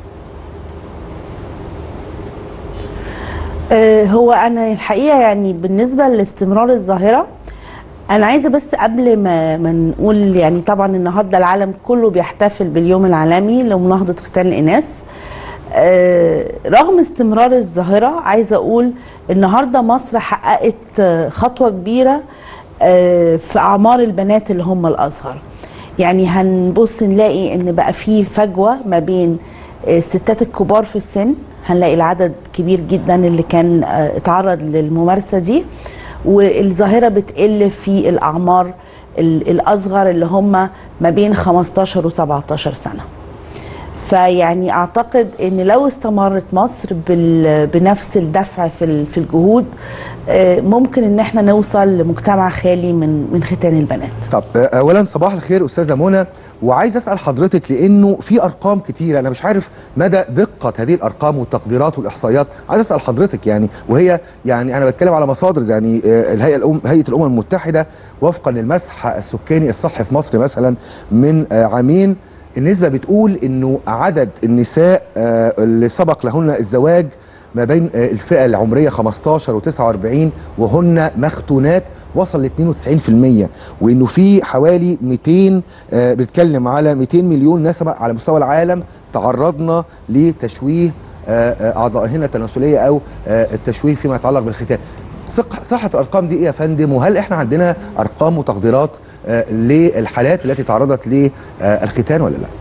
آه، هو انا الحقيقه يعني بالنسبه لاستمرار الظاهره انا عايزه بس قبل ما ما نقول يعني طبعا النهارده العالم كله بيحتفل باليوم العالمي لمناهضه ختان الاناث آه، رغم استمرار الظاهره عايزه اقول النهارده مصر حققت آه، خطوه كبيره آه، في اعمار البنات اللي هم الاصغر يعني هنبص نلاقي ان بقى في فجوه ما بين آه، الستات الكبار في السن هنلاقي العدد كبير جدا اللي كان آه، اتعرض للممارسه دي والظاهره بتقل في الاعمار ال- الاصغر اللي هم ما بين 15 و17 سنه فيعني اعتقد ان لو استمرت مصر بال- بنفس الدفع في ال- في الجهود آه، ممكن ان احنا نوصل لمجتمع خالي من من ختان البنات طب آه، اولا صباح الخير استاذه منى وعايز اسال حضرتك لانه في ارقام كتيره انا مش عارف مدى دقه هذه الارقام والتقديرات والاحصائيات عايز اسال حضرتك يعني وهي يعني انا بتكلم على مصادر يعني آه، الهيئه الأم هيئه الامم المتحده وفقا للمسح السكاني الصحي في مصر مثلا من آه، عامين النسبه بتقول انه عدد النساء آه، اللي سبق لهن الزواج ما بين آه، الفئه العمريه 15 و49 وهن مختونات وصل ل 92% وانه في حوالي 200 آه، بنتكلم على 200 مليون نسمه على مستوى العالم تعرضنا لتشويه آه، آه، اعضائهن التناسليه او آه، التشويه فيما يتعلق بالختان صح- صحة الأرقام دي إيه يا فندم وهل إحنا عندنا أرقام وتقديرات آه، للحالات التي تعرضت للختان ولا لا؟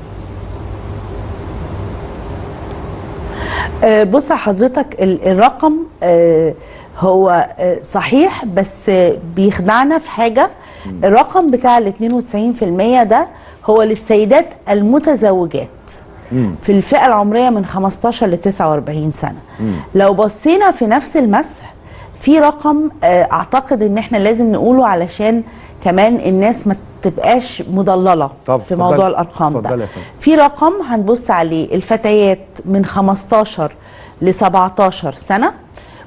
آه، بص حضرتك ال- الرقم آه، هو آه، صحيح بس آه، بيخدعنا في حاجة الرقم بتاع ال 92% ده هو للسيدات المتزوجات في الفئة العمرية من 15 ل 49 سنة لو بصينا في نفس المسح في رقم آه، اعتقد ان احنا لازم نقوله علشان كمان الناس ما تبقاش مضلله طب في موضوع اتفضلي. الارقام اتفضلي ده يا فندم. في رقم هنبص عليه الفتيات من 15 ل 17 سنه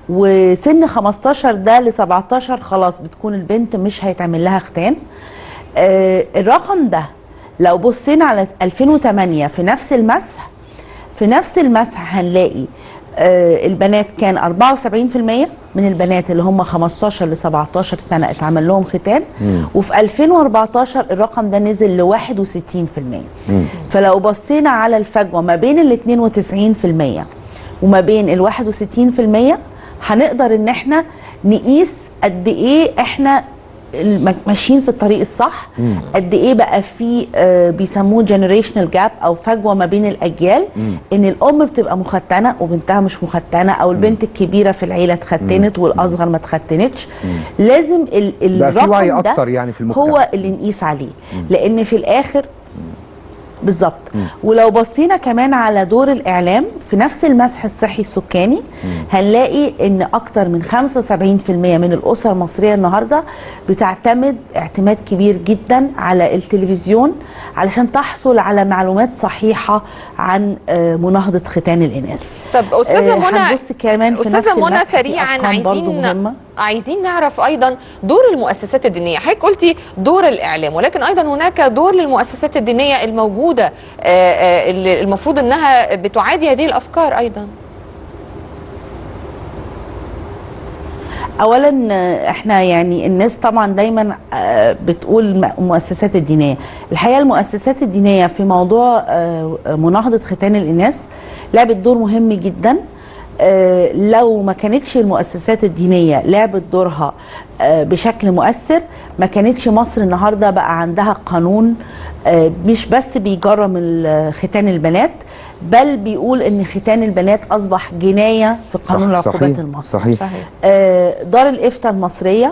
وسن 15 ده ل 17 خلاص بتكون البنت مش هيتعمل لها ختان آه الرقم ده لو بصينا على 2008 في نفس المسح في نفس المسح هنلاقي آه البنات كان 74% من البنات اللي هم 15 ل 17 سنه اتعمل لهم ختان وفي 2014 الرقم ده نزل ل 61% فلو بصينا على الفجوه ما بين ال 92% وما بين ال 61% هنقدر ان احنا نقيس قد ايه احنا الم- ماشيين في الطريق الصح مم. قد ايه بقى في آه، بيسموه جنريشنال جاب او فجوه ما بين الاجيال مم. ان الام بتبقى مختنه وبنتها مش مختنه او البنت الكبيره في العيله اتختنت والاصغر ما اتختنتش لازم ال- بقى في الرقم وعي ده أكتر يعني في المجتمع. هو اللي نقيس عليه لان في الاخر بالظبط ولو بصينا كمان على دور الاعلام في نفس المسح الصحي السكاني هنلاقي ان اكتر من 75% من الاسر المصريه النهارده بتعتمد اعتماد كبير جدا على التلفزيون علشان تحصل على معلومات صحيحه عن آه، مناهضه ختان الاناث طب استاذه آه، منى هنبص كمان في نفس استاذه منى المسح في سريعا أرقام برضو عايزين مهمة. عايزين نعرف ايضا دور المؤسسات الدينيه حضرتك قلتي دور الاعلام ولكن ايضا هناك دور للمؤسسات الدينيه الموجوده آه، آه، اللي المفروض انها بتعادي هذه الافكار ايضا اولا آه، احنا يعني الناس طبعا دايما آه، بتقول م- المؤسسات الدينيه الحقيقه المؤسسات الدينيه في موضوع آه، مناهضه ختان الاناث لعبت دور مهم جدا آه، لو ما كانتش المؤسسات الدينيه لعبت دورها آه، بشكل مؤثر ما كانتش مصر النهارده بقى عندها قانون آه، مش بس بيجرم ال- ختان البنات بل بيقول ان ختان البنات اصبح جنايه في قانون العقوبات صحيح المصري صحيح آه، دار الافتاء المصريه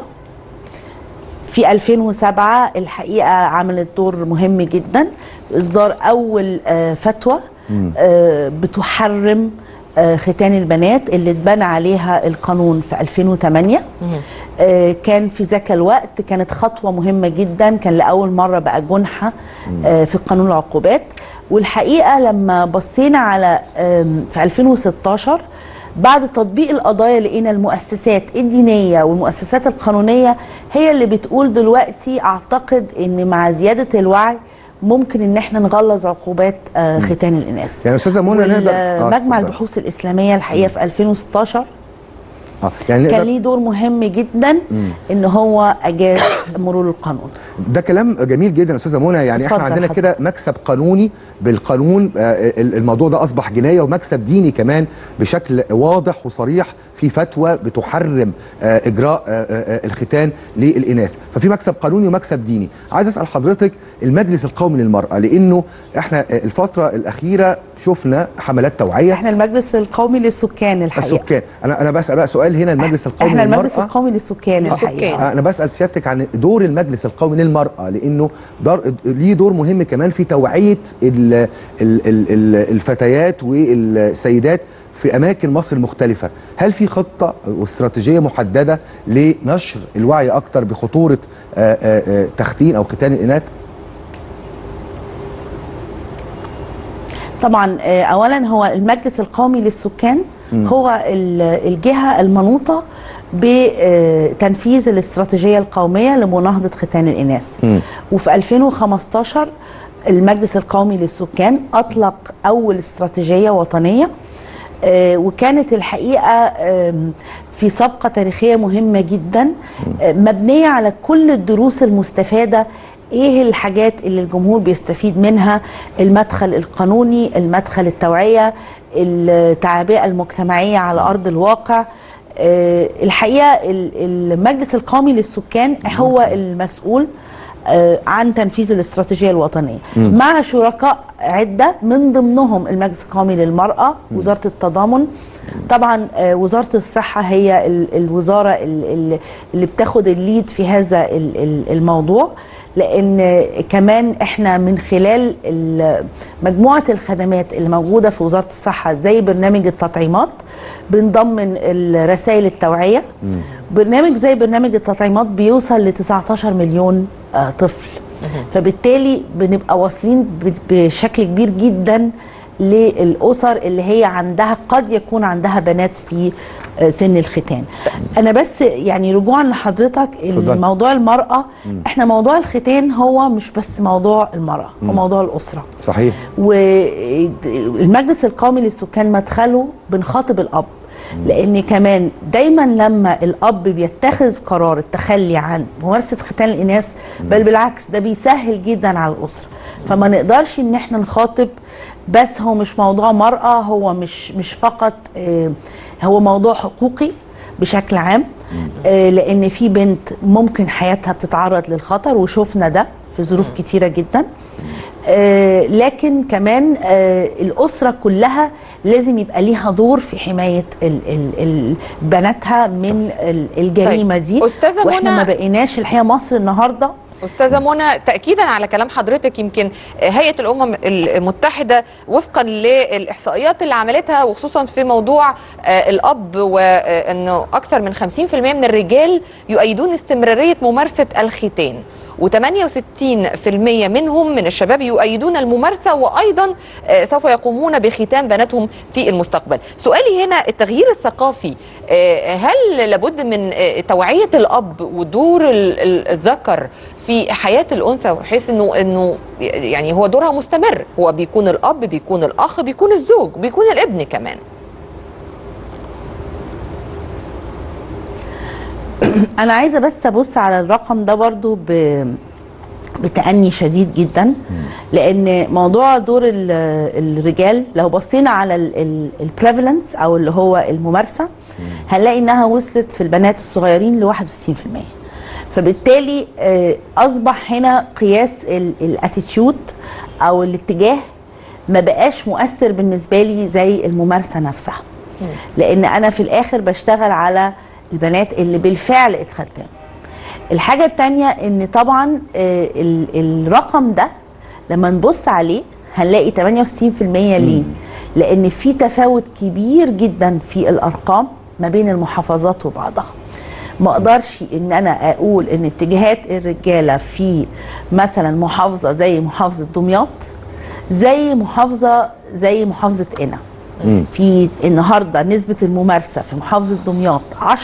في 2007 الحقيقه عملت دور مهم جدا اصدار اول آه، فتوى آه، بتحرم آه، ختان البنات اللي اتبنى عليها القانون في 2008 آه، كان في ذاك الوقت كانت خطوه مهمه جدا كان لاول مره بقى جنحه آه، في قانون العقوبات والحقيقه لما بصينا على آم، في 2016 بعد تطبيق القضايا لقينا المؤسسات الدينيه والمؤسسات القانونيه هي اللي بتقول دلوقتي اعتقد ان مع زياده الوعي ممكن ان احنا نغلظ عقوبات آه، ختان الاناث يعني استاذه منى نقدر آه، مجمع اتفضل. البحوث الاسلاميه الحقيقه في 2016 اه يعني كان نقدر ليه دور مهم جدا مم. ان هو اجاز مرور القانون ده كلام جميل جدا يا استاذه منى يعني احنا اتفضل عندنا حضرتك. كده مكسب قانوني بالقانون آه، ال- الموضوع ده اصبح جنايه ومكسب ديني كمان بشكل واضح وصريح في فتوى بتحرم آه، اجراء آه، آه، الختان للاناث ففي مكسب قانوني ومكسب ديني عايز اسال حضرتك المجلس القومي للمراه لانه احنا آه، الفتره الاخيره شفنا حملات توعيه احنا المجلس القومي للسكان الحقيقه السكان انا انا بسال بقى سؤال هنا المجلس القومي احنا للمراه المجلس القومي للسكان الحقيقه انا بسال سيادتك عن دور المجلس القومي للمراه لانه دار ليه دور مهم كمان في توعيه ال ال ال ال الفتيات والسيدات في اماكن مصر المختلفه هل في خطه واستراتيجيه محدده لنشر الوعي اكتر بخطوره آه، آه، آه، تختين او ختان الاناث طبعا آه، اولا هو المجلس القومي للسكان مم. هو ال- الجهه المنوطه بتنفيذ الاستراتيجيه القوميه لمناهضه ختان الاناث وفي 2015 المجلس القومي للسكان اطلق اول استراتيجيه وطنيه آه، وكانت الحقيقه آم، في سابقه تاريخيه مهمه جدا آه، مبنيه على كل الدروس المستفاده ايه الحاجات اللي الجمهور بيستفيد منها المدخل القانوني المدخل التوعيه التعبئه المجتمعيه على ارض الواقع آه، الحقيقه ال- المجلس القومي للسكان هو المسؤول آه، عن تنفيذ الاستراتيجيه الوطنيه مم. مع شركاء عده من ضمنهم المجلس القومي للمراه وزاره التضامن طبعا آه، وزاره الصحه هي ال- الوزاره ال- ال- اللي بتاخد الليد في هذا ال- ال- الموضوع لان كمان احنا من خلال ال- مجموعه الخدمات اللي موجوده في وزاره الصحه زي برنامج التطعيمات بنضمن الرسائل التوعيه برنامج زي برنامج التطعيمات بيوصل ل 19 مليون آه، طفل فبالتالي بنبقى واصلين ب- بشكل كبير جدا للاسر اللي هي عندها قد يكون عندها بنات في آه، سن الختان انا بس يعني رجوعا لحضرتك اتفضلي. موضوع المراه مم. احنا موضوع الختان هو مش بس موضوع المراه هو مم. موضوع الاسره صحيح والمجلس القومي للسكان مدخله بنخاطب الاب لان كمان دايما لما الاب بيتخذ قرار التخلي عن ممارسه ختان الاناث بل بالعكس ده بيسهل جدا على الاسره فما نقدرش ان احنا نخاطب بس هو مش موضوع مراه هو مش مش فقط آه، هو موضوع حقوقي بشكل عام آه، لان في بنت ممكن حياتها بتتعرض للخطر وشفنا ده في ظروف كتيره جدا آه، لكن كمان آه، الأسرة كلها لازم يبقى ليها دور في حماية ال- ال- ال- بناتها من ال- الجريمة طيب. دي أستاذة واحنا منى- ما بقيناش الحقيقة مصر النهاردة استاذه منى تاكيدا على كلام حضرتك يمكن هيئه الامم المتحده وفقا للاحصائيات اللي عملتها وخصوصا في موضوع آه، الاب وانه اكثر من 50% من الرجال يؤيدون استمراريه ممارسه الختان و68% منهم من الشباب يؤيدون الممارسه وايضا آه، سوف يقومون بختان بناتهم في المستقبل. سؤالي هنا التغيير الثقافي آه، هل لابد من آه، توعيه الاب ودور ال- ال- الذكر في حياه الانثى بحيث انه انه يعني هو دورها مستمر هو بيكون الاب بيكون الاخ بيكون الزوج بيكون الابن كمان أنا عايزة بس أبص على الرقم ده برضو ب بتأني شديد جدا لأن موضوع دور ال- الرجال لو بصينا على البريفالنس أو اللي هو الممارسة هنلاقي إنها وصلت في البنات الصغيرين ل 61% فبالتالي آه، أصبح هنا قياس الاتيتيود أو الاتجاه ما بقاش مؤثر بالنسبة لي زي الممارسة نفسها لأن أنا في الآخر بشتغل على البنات اللي بالفعل اتختموا الحاجة التانية ان طبعا آه، ال- الرقم ده لما نبص عليه هنلاقي 68% ليه لان في تفاوت كبير جدا في الارقام ما بين المحافظات وبعضها ما اقدرش ان انا اقول ان اتجاهات الرجاله في مثلا محافظه زي محافظه دمياط زي محافظه زي محافظه قنا في النهارده نسبه الممارسه في محافظه دمياط 10%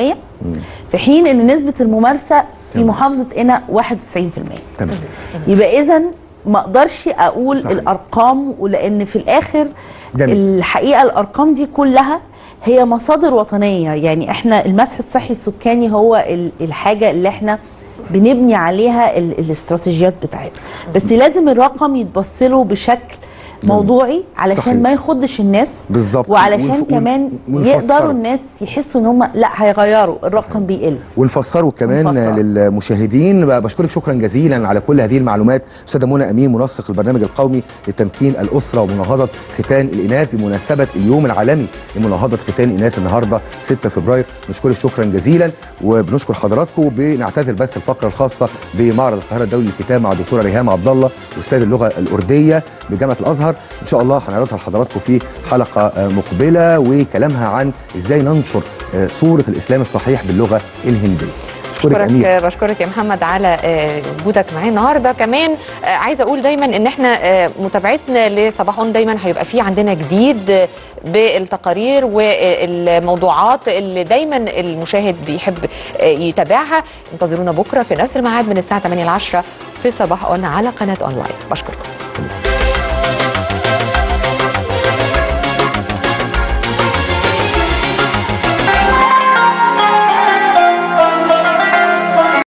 في حين ان نسبه الممارسه في محافظه قنا 91% تمام يبقى اذا ما اقدرش اقول صحيح. الارقام ولان في الاخر جميل. الحقيقه الارقام دي كلها هي مصادر وطنيه يعني احنا المسح الصحي السكاني هو ال- الحاجه اللي احنا بنبني عليها ال- الاستراتيجيات بتاعتنا بس لازم الرقم يتبص له بشكل موضوعي علشان صحيح. ما يخضش الناس بالظبط وعلشان ونف- كمان ونفسره. يقدروا الناس يحسوا ان هم لا هيغيروا الرقم بيقل ونفسره كمان ونفسره. للمشاهدين بقى بشكرك شكرا جزيلا على كل هذه المعلومات استاذه منى امين منسق البرنامج القومي لتمكين الاسره ومناهضه ختان الاناث بمناسبه اليوم العالمي لمناهضه ختان الاناث النهارده 6 فبراير بنشكرك شكرا جزيلا وبنشكر حضراتكم وبنعتذر بس الفقره الخاصه بمعرض القاهره الدولي للكتاب مع دكتوره ريهام عبد الله استاذ اللغه الارديه بجامعه الازهر ان شاء الله هنعرضها لحضراتكم في حلقه آه، مقبله وكلامها عن ازاي ننشر آه، صوره الاسلام الصحيح باللغه الهنديه أشكرك أمير. بشكرك بشكرك يا محمد على آه، وجودك معايا النهارده كمان آه، عايزه اقول دايما ان احنا آه، متابعتنا لصباح اون دايما هيبقى في عندنا جديد آه، بالتقارير والموضوعات اللي دايما المشاهد بيحب آه، يتابعها انتظرونا بكره في نفس الميعاد من الساعه 8 ل 10 في صباح اون على قناه اون لايف بشكركم